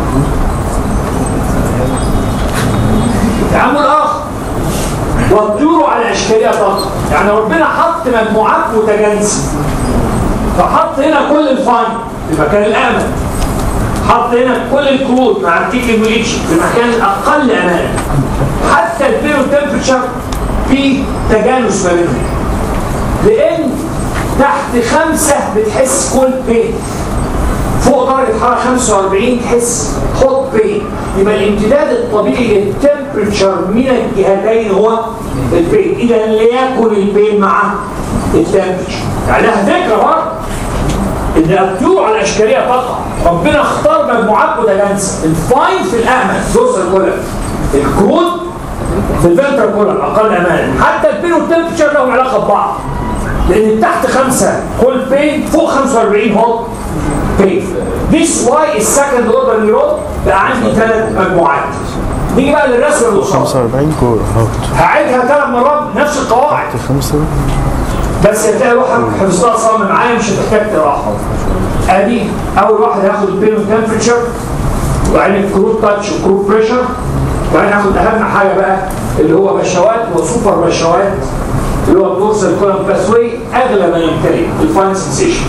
تعامل اخر والطيور على اشكالها فقط يعني ربنا حط مجموعات متجانسه فحط هنا كل الفاين في مكان الامن حط هنا كل الكروت مع التيك الميليتش في المكان الاقل امانا حتى البيرو تمبرتشر في تجانس ما بينهم لان تحت خمسة بتحس كل بين فوق درجة حرارة 45 تحس هوت بين يبقى الامتداد الطبيعي للتمبرتشر من الجهتين هو البين اذا ليكن البين مع التمبرتشر يعني لها فكرة برضه ان الطيور على الاشكاليه تقع ربنا اختار مجموعات متجانسه الفاين في الامن جزء الكولر الكرود في الفلتر كولر اقل امان حتى البين والتمبرتشر لهم علاقه ببعض لان تحت خمسه كل بين فوق 45 هوت بين This why السكند اوردر نيرون بقى عندي ثلاث مجموعات نيجي بقى للرسم اللي قصاد 45 كورة اهو هعيدها ثلاث مرات نفس القواعد خمسة بس هتلاقي روحك حفظتها صم معايا مش هتحتاج تقراها ادي اول واحد هياخد البين تمبرتشر وبعدين الكروت تاتش وكروت بريشر وبعدين هاخد اهم حاجه بقى اللي هو بشوات وسوبر بشوات اللي هو الدورسال كولم باسوي اغلى ما يمتلك الفاين سنسيشن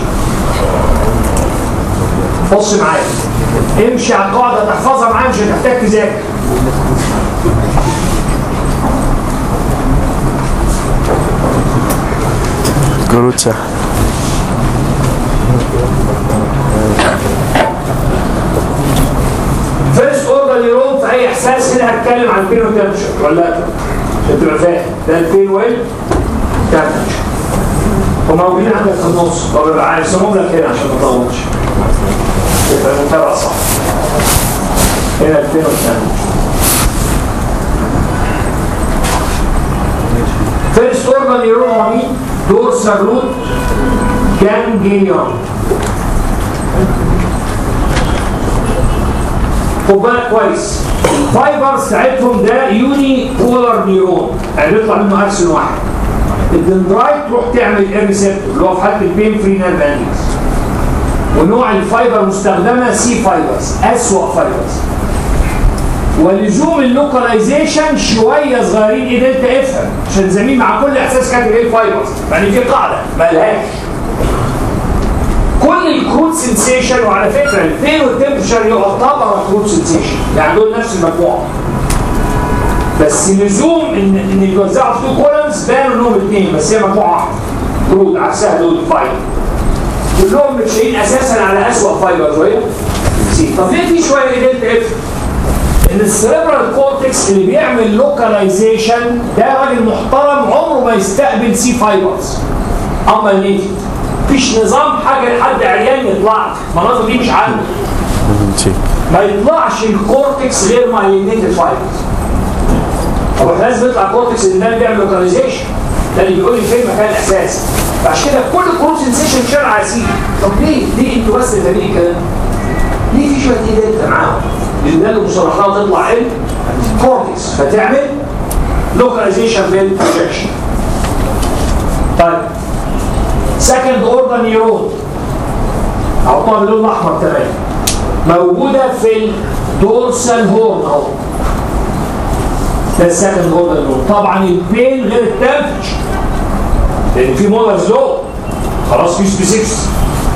بص معايا امشي على القاعده تحفظها معايا مش هتحتاج تذاكر كروت سهل فيرست اوردر نيرون في اي احساس هنا هتكلم عن بين وتمشر ولا عشان تبقى فاهم ده البين ويل تمشر وموجودين عندك في النص طب يبقى هرسمهم لك هنا عشان ما تطولش يبقى المتابعه صح هنا البين والتمشر فيرست اوردر نيرون هو مين؟ دورسال روت جانجليون خد بالك كويس الفايبر ساعتهم ده يوني بولار نيرون يعني بيطلع منه اكسون واحد الدندرايت تروح تعمل اير ريسبتور اللي هو في حاله البين فري نيرف اندكس ونوع الفايبر المستخدمه سي فايبرز اسوأ فايبرز ولزوم اللوكاليزيشن شويه صغيرين ايه دلتا افهم عشان زميل مع كل احساس كاتب ايه الفايبرز يعني في قاعده ما لهاش كل الكروت سنسيشن وعلى فكره البين والتمبشر يعتبر كروت سنسيشن يعني دول نفس المجموعه بس لزوم ان ان يتوزعوا في تو كولمز بانوا انهم اثنين بس هي مجموعه واحده كروت عكسها دول فايبر كلهم متشالين اساسا على اسوء فايبرز وهي سي طب ليه في شويه دلتا اف؟ ان السيربرال كورتكس اللي بيعمل لوكاليزيشن ده راجل محترم عمره ما يستقبل سي فايبرز اما النيتف مفيش نظام حاجه لحد عريان يطلع المناطق دي مش عنده لازم تشيك ما يطلعش الكورتكس غير مع النيتف فايبرز طب احنا لازم يطلع كورتكس ان ده اللي بيعمل لوكاليزيشن ده اللي بيقول لي فين مكان الاحساس فعشان كده كل كروت سنسيشن شارع عسير طب ليه ليه انتوا بس اللي فاهمين الكلام ليه في شويه ايه دلتا معاهم لان ده اللي مصطلحات تطلع ايه كورتكس فتعمل لوكاليزيشن في البروجكشن طيب سكند اوردر نيرون احطها باللون الاحمر تمام موجوده في الدورسال هورن اهو ده السكند اوردر نيرون طبعا البين غير التمبج لان في مولرز لو خلاص في سبيسيفكس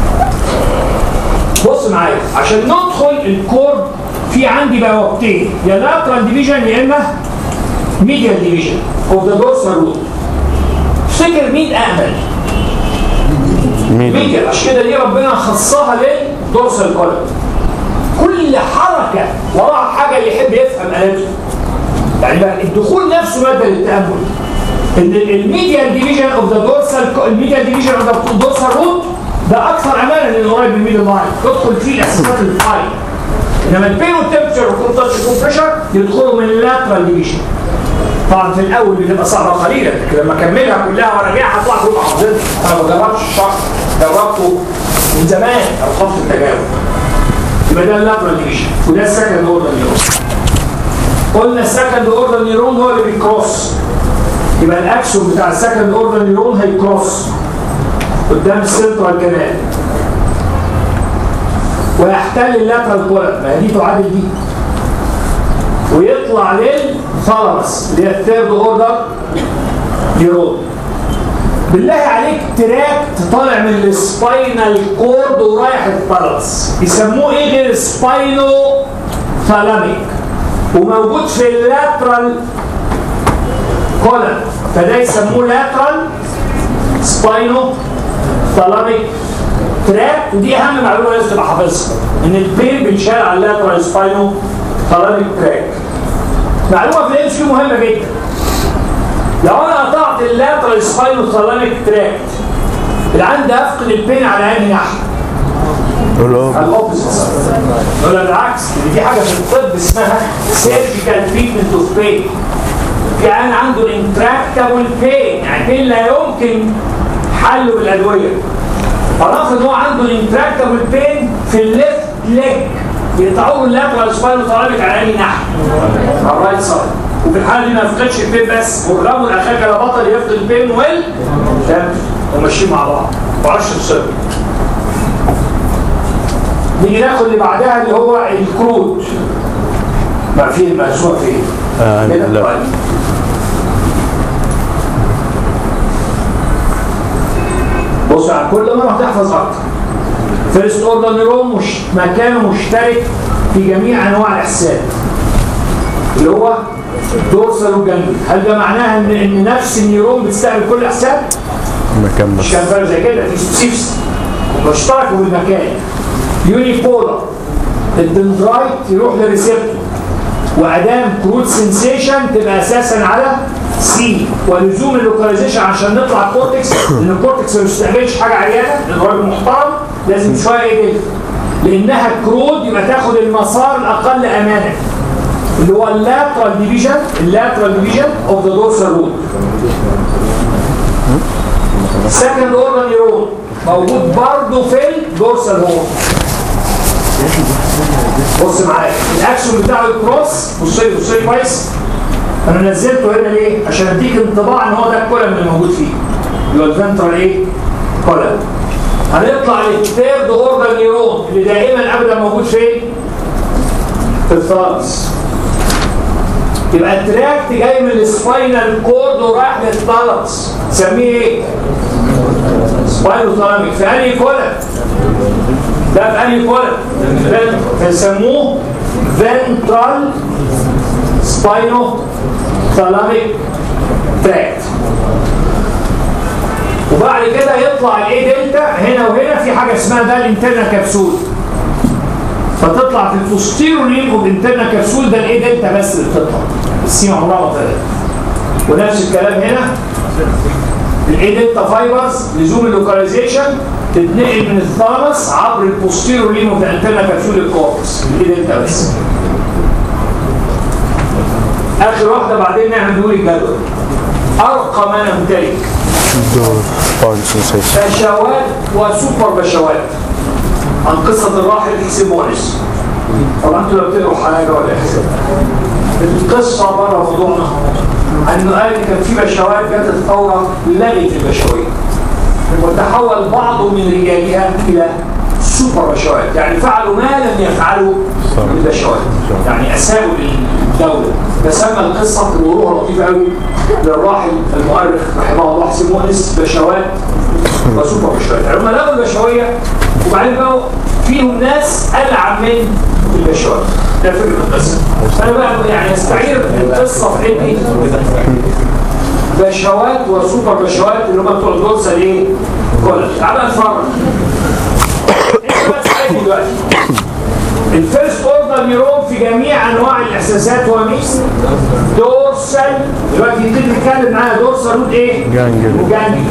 بص معايا عشان ندخل الكورد في عندي بوابتين يا لاترال ديفيجن يا اما ميديال ديفيجن اوف ذا دورسال روت تفتكر مين امل؟ مين ميديال عشان كده ليه ربنا خصها للدورسال كولم كل حركه وراها حاجه اللي يحب يفهم اناتومي يعني بقى الدخول نفسه ماده للتامل ان الميديال ديفيجن اوف ذا دورسال الميديال ديفيجن اوف ذا دورسال روت ده اكثر امانا لانه قريب من الميدل لاين تدخل فيه الاساسات الفاين انما البين والتمبتشر والكونتاكت والبريشر يدخلوا من اللاترال ديفيجن طبعا في الاول بتبقى صعبه قليلا لكن لما اكملها كلها وراجعها هطلع كل حافظينها انا ما جربتش الشرح جربته من زمان او خط التجاوب يبقى ده اللاترال ديفيجن وده السكند اوردر نيرون قلنا السكند اوردر نيرون هو اللي بيكروس يبقى الاكسون بتاع السكند اوردر نيرون هيكروس قدام السنترال كانال ويحتل اللاترال كولم ما هي دي تعادل دي ويطلع للثالاموس اللي هي الثيرد اوردر نيرون بالله عليك تراك طالع من السباينال كورد ورايح الثالاموس يسموه ايه غير سباينو ثالاميك وموجود في اللاترال كولم فده يسموه لاترال سباينو ثالاميك تراك ودي اهم معلومه لازم تبقى حافظها ان البين بيتشال على اللاترال سباينو ثالاميك تراك معلومه في الام كيو مهمه جدا لو انا قطعت اللاترال سباينو ثالاميك تراك العين ده افقد البين على انهي ناحيه قول له الاوبوزيت ولا بالعكس دي في حاجه في الطب اسمها سيرجيكال تريتمنت اوف بين في عيان عنده انتراكتابل بين يعني بين لا يمكن حله بالادويه فنفرض ان هو عنده انتراكتابل بين في الليفت ليج يقطعوا له اللاترال سباينو ثالاميك على انهي ناحيه؟ على الرايت سايد وفي الحاله دي ما يفقدش البين بس والرجل اخاك لا بطل يفقد البين وال وماشيين مع بعض وعشر سر نيجي ناخد اللي بعدها اللي هو الكروت بقى فيه المقسومه فين؟ آه، كده لا. طيب. بص على كل مره هتحفظ اكتر فيرست اوردر نيرون مش مكانه مشترك في جميع انواع الاحسان اللي هو دورسال وجنبي هل ده معناها ان ان نفس النيرون بتستقبل كل الاحسان؟ مكان مش بس كان فرق زي كده في سبيسيفس بيشتركوا في المكان يوني بولر الدندرايت يروح للريسبتور وادام كروت سنسيشن تبقى اساسا على سي ولزوم اللوكاليزيشن عشان نطلع الكورتكس لان الكورتكس ما بيستقبلش حاجه عيانه لان راجل محترم لازم شويه ايه كده لانها كرود يبقى تاخد المسار الاقل امانا اللي هو اللاترال ديفيجن اللاترال ديفيجن اوف ذا دورسال روت سكند اوردر نيرون موجود برضه في الدورسال هورن بص معايا الاكشن بتاع الكروس بص لي بص لي كويس انا نزلته هنا ليه؟ عشان اديك انطباع ان هو ده الكولم اللي موجود فيه اللي هو الفنترال ايه؟ كولم هنطلع للثيرد اوردر نيرون اللي دائما ابدا موجود فين؟ في الثالث يبقى التراكت جاي من السباينال كورد ورايح للثالاموس تسميه ايه؟ سباينال ثالاميك في انهي كولن؟ ده في انهي كولن؟ فيسموه فنترال سباينو ثالاميك تراكت وبعد كده يطلع الاي دلتا هنا وهنا في حاجه اسمها ده الانترنال كبسول فتطلع في البوستيرو ريم اوف انترنال كبسول ده الاي دلتا بس اللي بتطلع السين عمرها ما طلعت ونفس الكلام هنا الاي دلتا فايبرز لزوم اللوكاليزيشن تتنقل من الثالمس عبر البوستيرو ريم اوف انترنال كبسول الكورتكس الاي دلتا بس اخر واحده بعدين نعمل دول الجدول ارقى ما نمتلك دور باين سنسيشن بشوات وسوبر بشوات عن قصة الراحل حسين مونس طبعا انتوا لو بتقروا حاجة ولا حسين القصة بره موضوعنا انه قال إن كان في بشوات جت الثورة لغت البشوية وتحول بعض من رجالها إلى سوبر بشوات يعني فعلوا ما لم يفعلوا البشوات يعني أساءوا للدولة فسمى القصة وروها لطيفة قوي للراحل المؤرخ رحمه الله حسين مؤنس بشوات وسوبر بشوات يعني هم لغوا البشوية وبعدين بقوا فيهم ناس ألعب من البشوات ده فكرة القصة أنا بقى يعني استعير القصة في عيني بشوات وسوبر بشوات اللي هم بتوع الدورسال ايه؟ كولج تعالى نتفرج انت بقى تسألني دلوقتي الفيرست اوردر نيرون في جميع انواع الاحساسات هو مين؟ دورسال دلوقتي انت بتتكلم معايا دورسال روت ايه؟ جانجل. جانجل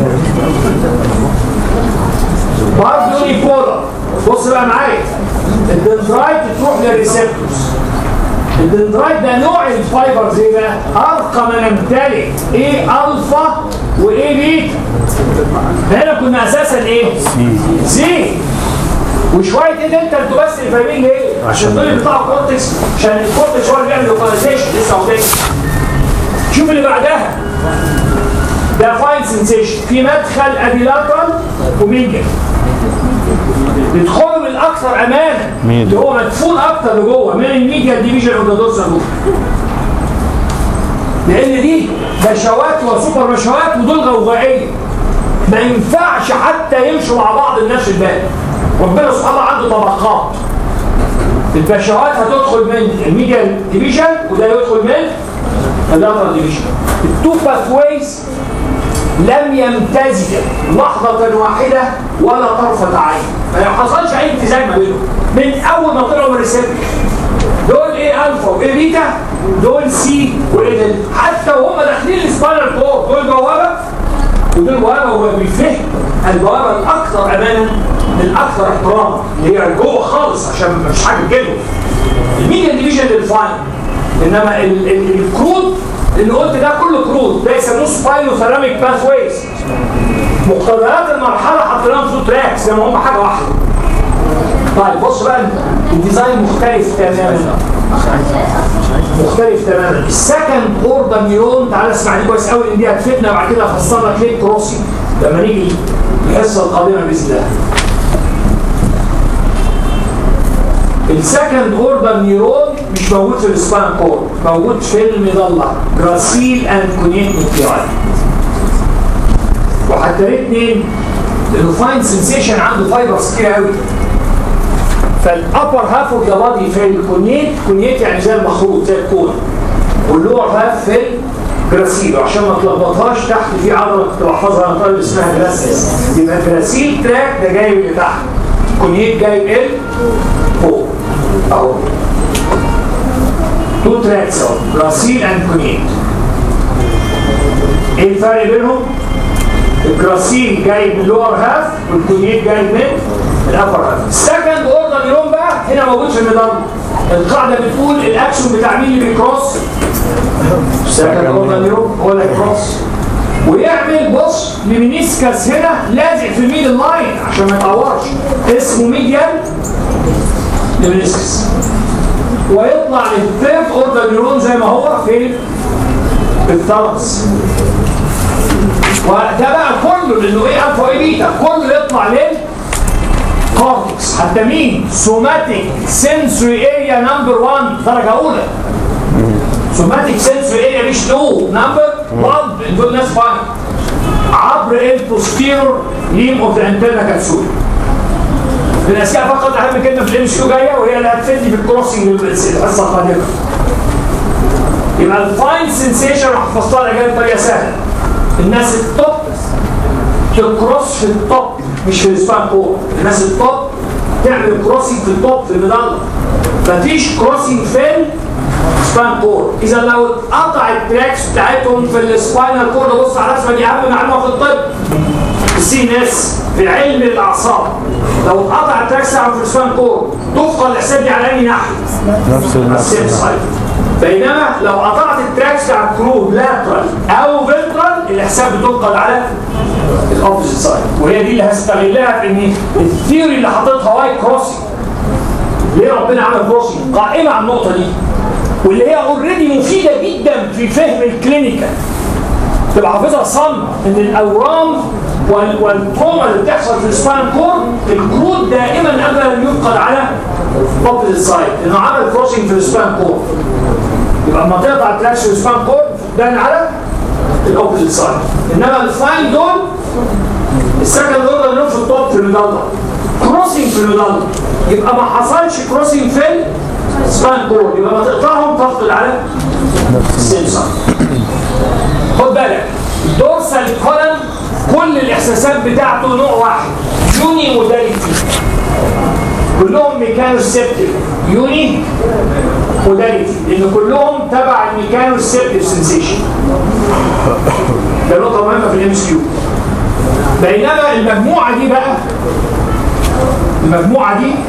برضه ايبولا بص بقى معايا الدندرايت تروح للريسبتورز الدندرايت ده نوع الفايبرز ايه بقى؟ ارقى ما نمتلك ايه الفا وايه بيتا هنا كنا اساسا ايه؟ سي وشويه ايه ده انت انتوا بس اللي فاهمين ليه؟ عشان دول بيطلعوا كورتكس عشان الكورتكس هو اللي بيعمل لوكاليزيشن لسه قدام شوف اللي بعدها ده فاين سنسيشن في مدخل ابيلاترال وميديال بيدخلوا من الاكثر امانا ميديال. اللي هو مدفون اكتر لجوه من الميديال ديفيجن اوف ذا دورسال روت لان دي بشوات وسوبر بشوات ودول غوغائيه ما ينفعش حتى يمشوا مع بعض الناس الباقي ربنا سبحانه الله عنده طبقات البشوات هتدخل من الميديال ديفيجن وده يدخل من اللاترال ديفيجن التو باثويز لم يمتزج لحظة واحدة ولا طرفة عين ما حصلش أي امتزاج ما بينهم من أول ما طلعوا من الريسبتور دول ايه الفا وايه بيتا دول سي وايه دل حتى وهم داخلين السباينال كور دول بوابه ودول بوابه هو بالفهم البوابه الاكثر امانا الاكثر احتراما اللي هي جوه خالص عشان مش حاجه كده الميديا ديفيجن للفاين انما ال- ال- الكرود اللي قلت ده كله كرود ده يسموه سباينو ثيراميك باث ويز مقتضيات المرحله حطيناهم في تراكس زي ما هم حاجه واحده طيب بص بقى الديزاين مختلف تماما مختلف تماما السكند اوردر نيرون تعالى اسمع دي كويس قوي ان دي هتفيدنا بعد كده افسر لك ليه كروسنج لما نيجي الحصه القادمه باذن الله السكند اوردر نيرون مش موجود في السباين كورد موجود في المظله جراسيل اند كونيت نوكلياي وحتى الاثنين لانه فاين سنسيشن عنده فايبرز كتير قوي فالابر هاف اوف ذا بادي في الكونيت كونيت يعني زي المخروط زي الكون واللور هاف في الجراسيل وعشان ما تلخبطهاش تحت في عضله كنت بحفظها انا طالب اسمها جراسيل يبقى الجراسيل تراك ده جاي من تحت كونيت جاي من فوق اهو تو تراكس اهو جراسيل اند كونيت ايه الفرق بينهم؟ الجراسيل جاي من اللور هاف والكونيت جاي من الابر هاف السكند اوردر نيرون بقى هنا موجود في الميدان القاعده بتقول الاكشن بتاع مين اللي بيكروس السكند اوردر نيرون هو اللي هيكروس ويعمل بص لمينيسكس هنا لازق في الميدل لاين عشان ما يتعورش اسمه ميديال لمينيسكس ويطلع للثيرد اوردر نيرون زي ما هو في الثالث وده بقى كله لانه ايه الفا وايه بيتا كله يطلع لل كورتكس حتى مين سوماتيك سنسوري اريا نمبر 1 درجه اولى سوماتيك سنسوري اريا مش لو نمبر 1 دول ناس فاين عبر البوستيرور ليم اوف ذا انترنا كابسول في الاشياء فقط اهم كلمه في الام كيو جايه وهي اللي هتفيدني في الكروسنج الحصه القادمه يبقى الفاين سنسيشن هحفظها لك جايه بطريقه سهله الناس التوب تكروس في التوب مش في السبان كور الناس التوب تعمل كروسنج في التوب في المظله مفيش كروسنج في سبان كور اذا لو اتقطع التراكس بتاعتهم في السباينال كور بص على الرسمه دي اهم معلومه في الطب السي ناس في علم الاعصاب لو اتقطع التراكس بتاعهم في السبان كور تفقد الحساب دي على اي ناحيه نفس السيم النفس سايد بينما لو قطعت التراكس بتاع الكروب لاترال او فينترال الحساب بتفقد على الاوبوزيت سايد وهي دي اللي هستغلها في ان الثيوري اللي حاططها واي كروسنج ليه ربنا عمل كروسنج قائمه على النقطه دي واللي هي اوريدي مفيده جدا في فهم الكلينيكال تبقى حافظها صم ان الاورام وال- والتروما اللي بتحصل في السباين كور الكرود دائما قبل ان يفقد على اوبوزيت سايد انه عمل كروسنج في السباين كور يبقى لما تقطع التراكس في السباين كور ده على الاوبوزيت سايد انما الفاين دول السكند اوردر لهم في التوب في المدلة كروسنج في المدلة يبقى ما حصلش كروسنج في السباين كور يبقى ما تقطعهم تفضل على السيم سايد خد بالك الدورسال كولم كل الاحساسات بتاعته نوع واحد يوني موداليتي كلهم ميكانوسيبتيف يوني موداليتي لان كلهم تبع الميكانوسيبتيف سنسيشن ده نقطه مهمه في الام اس كيو بينما المجموعه دي بقى المجموعه دي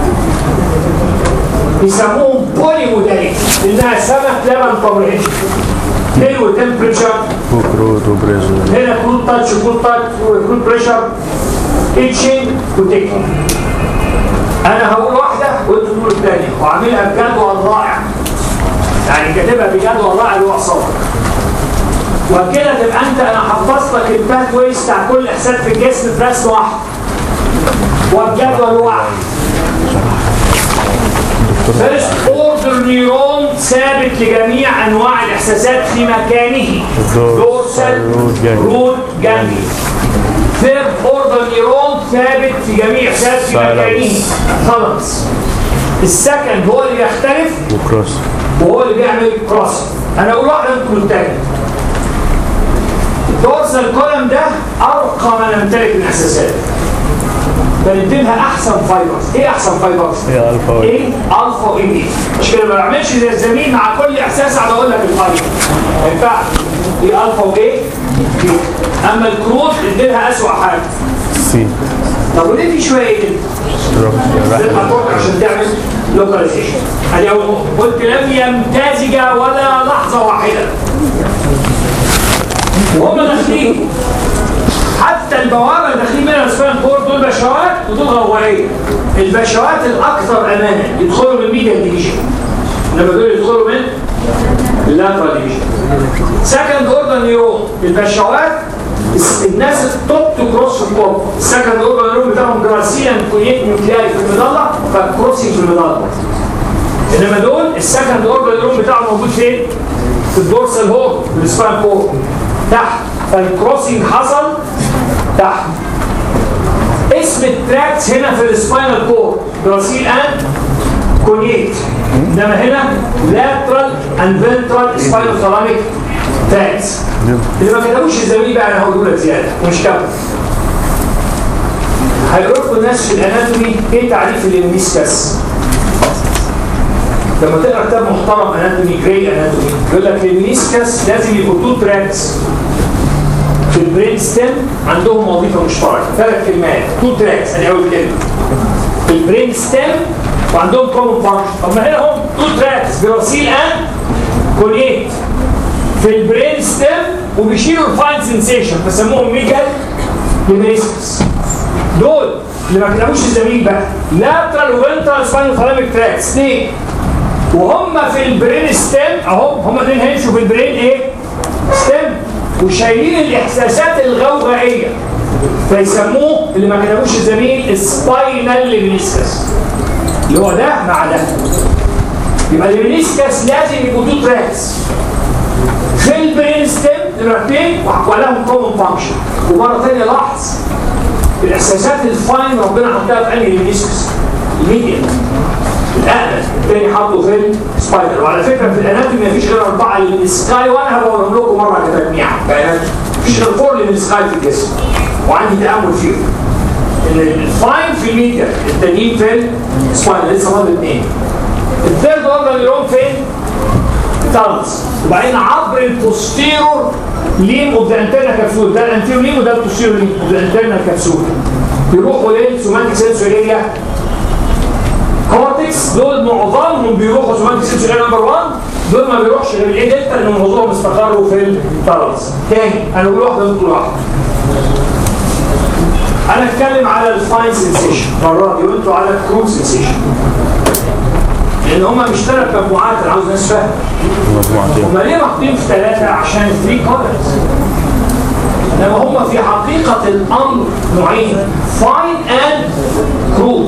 بيسموهم بولي موداليتي لانها سمك لبن طبيعي حلو تمبريتشر وكروت وبريزو هنا كروت تاتش كروت تاتش كروت بريشر اتشنج وتكنيك انا هقول واحده وانتوا تقولوا الثانيه وعاملها بجدول رائع يعني كاتبها بجدول رائع اللي هو صور وكده تبقى انت انا حفظت لك الباث ويز بتاع كل احساس في الجسم في رسم واحد والجدول واحد فيرست اوردر نيرون ثابت لجميع انواع الاحساسات في مكانه دورسال root ganglion. روت جانجلي ثيرد اوردر نيرون ثابت في جميع احساس في مكانه خلاص السكند هو اللي بيختلف وكروس وهو اللي بيعمل كروس انا اقول واحده انتوا الثانيه الدورسال كولم ده ارقى ما نمتلك من احساسات بنديلها احسن فايبرز ايه احسن فايبرز هي الفا و ايه الفا وايه بي مش كده ما بعملش زي الزميل مع كل احساس قاعد اقول لك الفايبر ما ينفعش ايه الفا وايه بي اما الكروت اديلها اسوء حاجه سي طب وليه في شويه كده تبقى تروح عشان تعمل لوكاليزيشن ادي اول نقطه قلت لم يمتزج ولا لحظه واحده وهم داخلين حتى البوابه اللي داخلين منها السبان كور دول بشوات ودول غوائيه البشوات الاكثر امانا يدخلوا من ميديا ديفيجن لما دول يدخلوا من اللاترال ديفيجن سكند اوردر نيرون البشوات الناس التوب تو كروس في الكور السكند اوردر نيرون بتاعهم جراسيان كويت نيوكلياي في المظله فكروسنج في المظله انما دول السكند اوردر نيرون بتاعهم موجود فين؟ في الدورسال هول في السبان كور تحت فالكروسنج حصل تحت اسم التراكس هنا في السباينال كور جراسيل اند كونيت انما هنا لاترال اند فنترال سباينال ثالاميك تراكس اللي ما كتبوش الزميل بقى انا هقول لك زياده مش كده هيقول لكم الناس في الاناتومي ايه تعريف الميسكس لما تقرا كتاب محترم اناتومي جراي اناتومي يقول لك الميسكس لازم يبقوا تو تراكس في البرين ستيم عندهم وظيفه مشتركه ثلاث كلمات تو تراكس ادي اول كلمه في البرين ستيم وعندهم كومن فانكشن طب ما هنا هم تو تراكس جراسيل اند كونيت في البرين ستيم وبيشيلوا الفاين سنسيشن فسموهم ميجال ليميسكس دول اللي ما كتبوش الزميل بقى لاترال وفنترال سباينال ثالاميك تراكس اثنين وهم في البرين ستيم اهو هم دول هيمشوا في البرين ايه؟ ستيم وشايلين الاحساسات الغوغائيه فيسموه اللي ما كتبوش الزميل سباينال ليميسكس اللي هو ده مع ده يبقى المينيسكس لازم يبقوا تو تراكس في البرين ستيم نمرتين ولهم كومن فانكشن ومره ثانيه لاحظ الاحساسات الفاين ربنا حطها في انهي المينيسكس الميديا الأقل الثاني حطه في السبايدر وعلى فكره في الاناتومي مفيش غير اربعه للسكاي وانا هبقولهم لكم مره كتجميع بيانات مفيش غير فور للسكاي في الجسم وعندي تامل فيهم ان الفاين في الميديا التانيين في السبايدر لسه فاضل اثنين الثيرد اوردر نيرون فين؟ تالس وبعدين عبر البوستيرور ليم اوف ذا انترنال كبسول ده الانتيرو ليم وده البوستيرور ليم اوف ذا انترنال كبسول يروحوا للسوماتيك سنسوريا كورتكس دول معظمهم بيروحوا سوماتيك سنسوريا نمبر 1 دول ما بيروحش غير الايه دلتا لان معظمهم استقروا في التالس تاني انا بقول واحده انتوا واحده انا اتكلم على الفاين سنسيشن المره دي وانتوا على الكروب سنسيشن لان هما مش ثلاث مجموعات انا عاوز ناس فاهم مجموعتين هما ليه محطين في ثلاثه عشان 3 كولرز انما هما في حقيقه الامر نوعين فاين اند كرود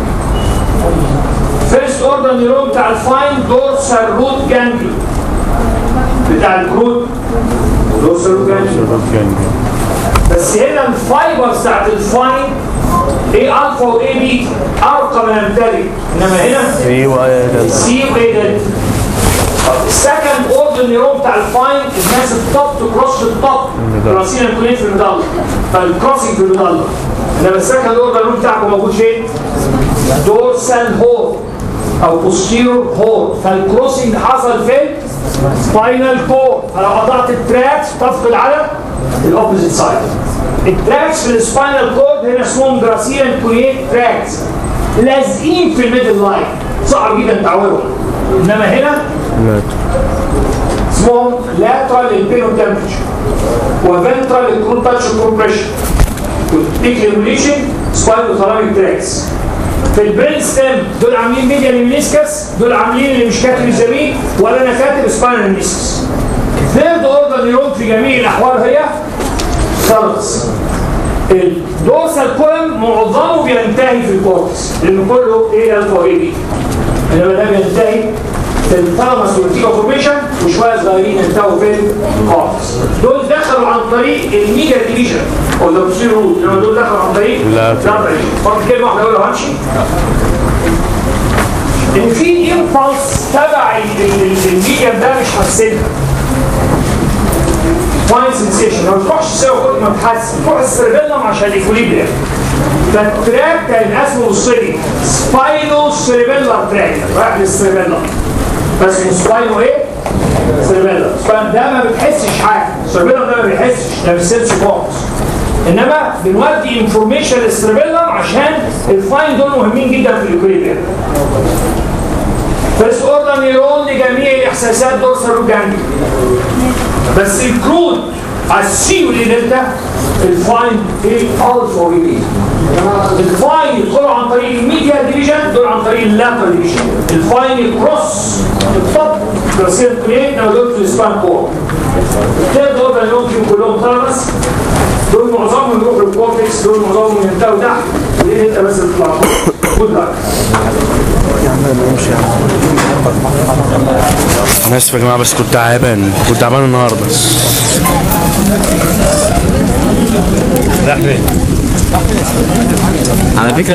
فيرست اوردر نيرون بتاع الفاين دورسال روت جانجليون بتاع الكرود دورسال روت جانجليون بس هنا الفايبر بتاعت الفاين ايه الفا وايه بيتا ارقى من امتلك انما هنا ايوه يا جدع سي وايه ده السكند اوردر نيرون بتاع الفاين الناس التوب تكروس التوب راسين الكولين في المضله فالكروسنج في المضله انما السكند اوردر نيرون بتاعكم موجود فين؟ دورسال هور او بوستيرور هور فالكروسنج حصل فين؟ سباينال كور فلو قطعت التراكس تفقد على الاوبوزيت سايد التراكس في السباينال كورد هنا اسمهم جراسيان كولين تراكس لازقين في الميدل لاين صعب جدا تعويرهم انما هنا لا اسمهم lateral البينو تمبرتشر وفنترال الكرون تاتش كومبريشن والديكليميشن سباينو ثراميك تراكس في البرين ستيم دول عاملين ميديا مينيسكس دول عاملين اللي مش كاتب يسميه ولا انا كاتب سباينال مينيسكس ثيرد اوردر نيرون في جميع الاحوال هي ثالث الدورسال كولم معظمه بينتهي في الكورتكس لان كله ايه الفا وايه بي انما ده بينتهي في الثالاموس والتيكا فورميشن وشويه صغيرين انتهوا في الكورتكس دول دخلوا عن طريق الميجا ديفيجن او ده بصير روت انما دول دخلوا عن طريق لا. فاضل كلمه واحده اقولها وهمشي ان في امبلس تبع الميديم ده مش حاسينها فاين سنسيشن ما بتروحش تساوي كل ما بتحس تروح السيربيلم عشان الايكوليبريم فالتراك كان اسمه الصيني سباينو سيربيلر تراك رايح للسيربيلم بس اسمه سباينو ايه؟ سيربيلر سباين ده ما بتحسش حاجه السيربيلم ده ما بيحسش ده مش سنس بوكس انما بنودي انفورميشن للسيربيلم عشان الفاين دول مهمين جدا في الايكوليبريم فيرست اوردر نيرون لجميع الاحساسات دورسال روجانجلي بس الكرود على السي والدلتا الفاين ايه الفا وايه الفاين يدخلوا عن طريق الميديا ديفيجن دول عن طريق اللاترال ديفيجن الفاين يكروس الطب كراسير كلين لو دول في السبان كور الثالث اوردر نيرون فيهم كلهم ثالمس دول معظمهم يروحوا للكورتكس دول معظمهم ينتهوا تحت وليه انت بس تطلع فوق جود لك انا اسف يا جماعه بس كنت تعبان كنت تعبان النهارده على فكره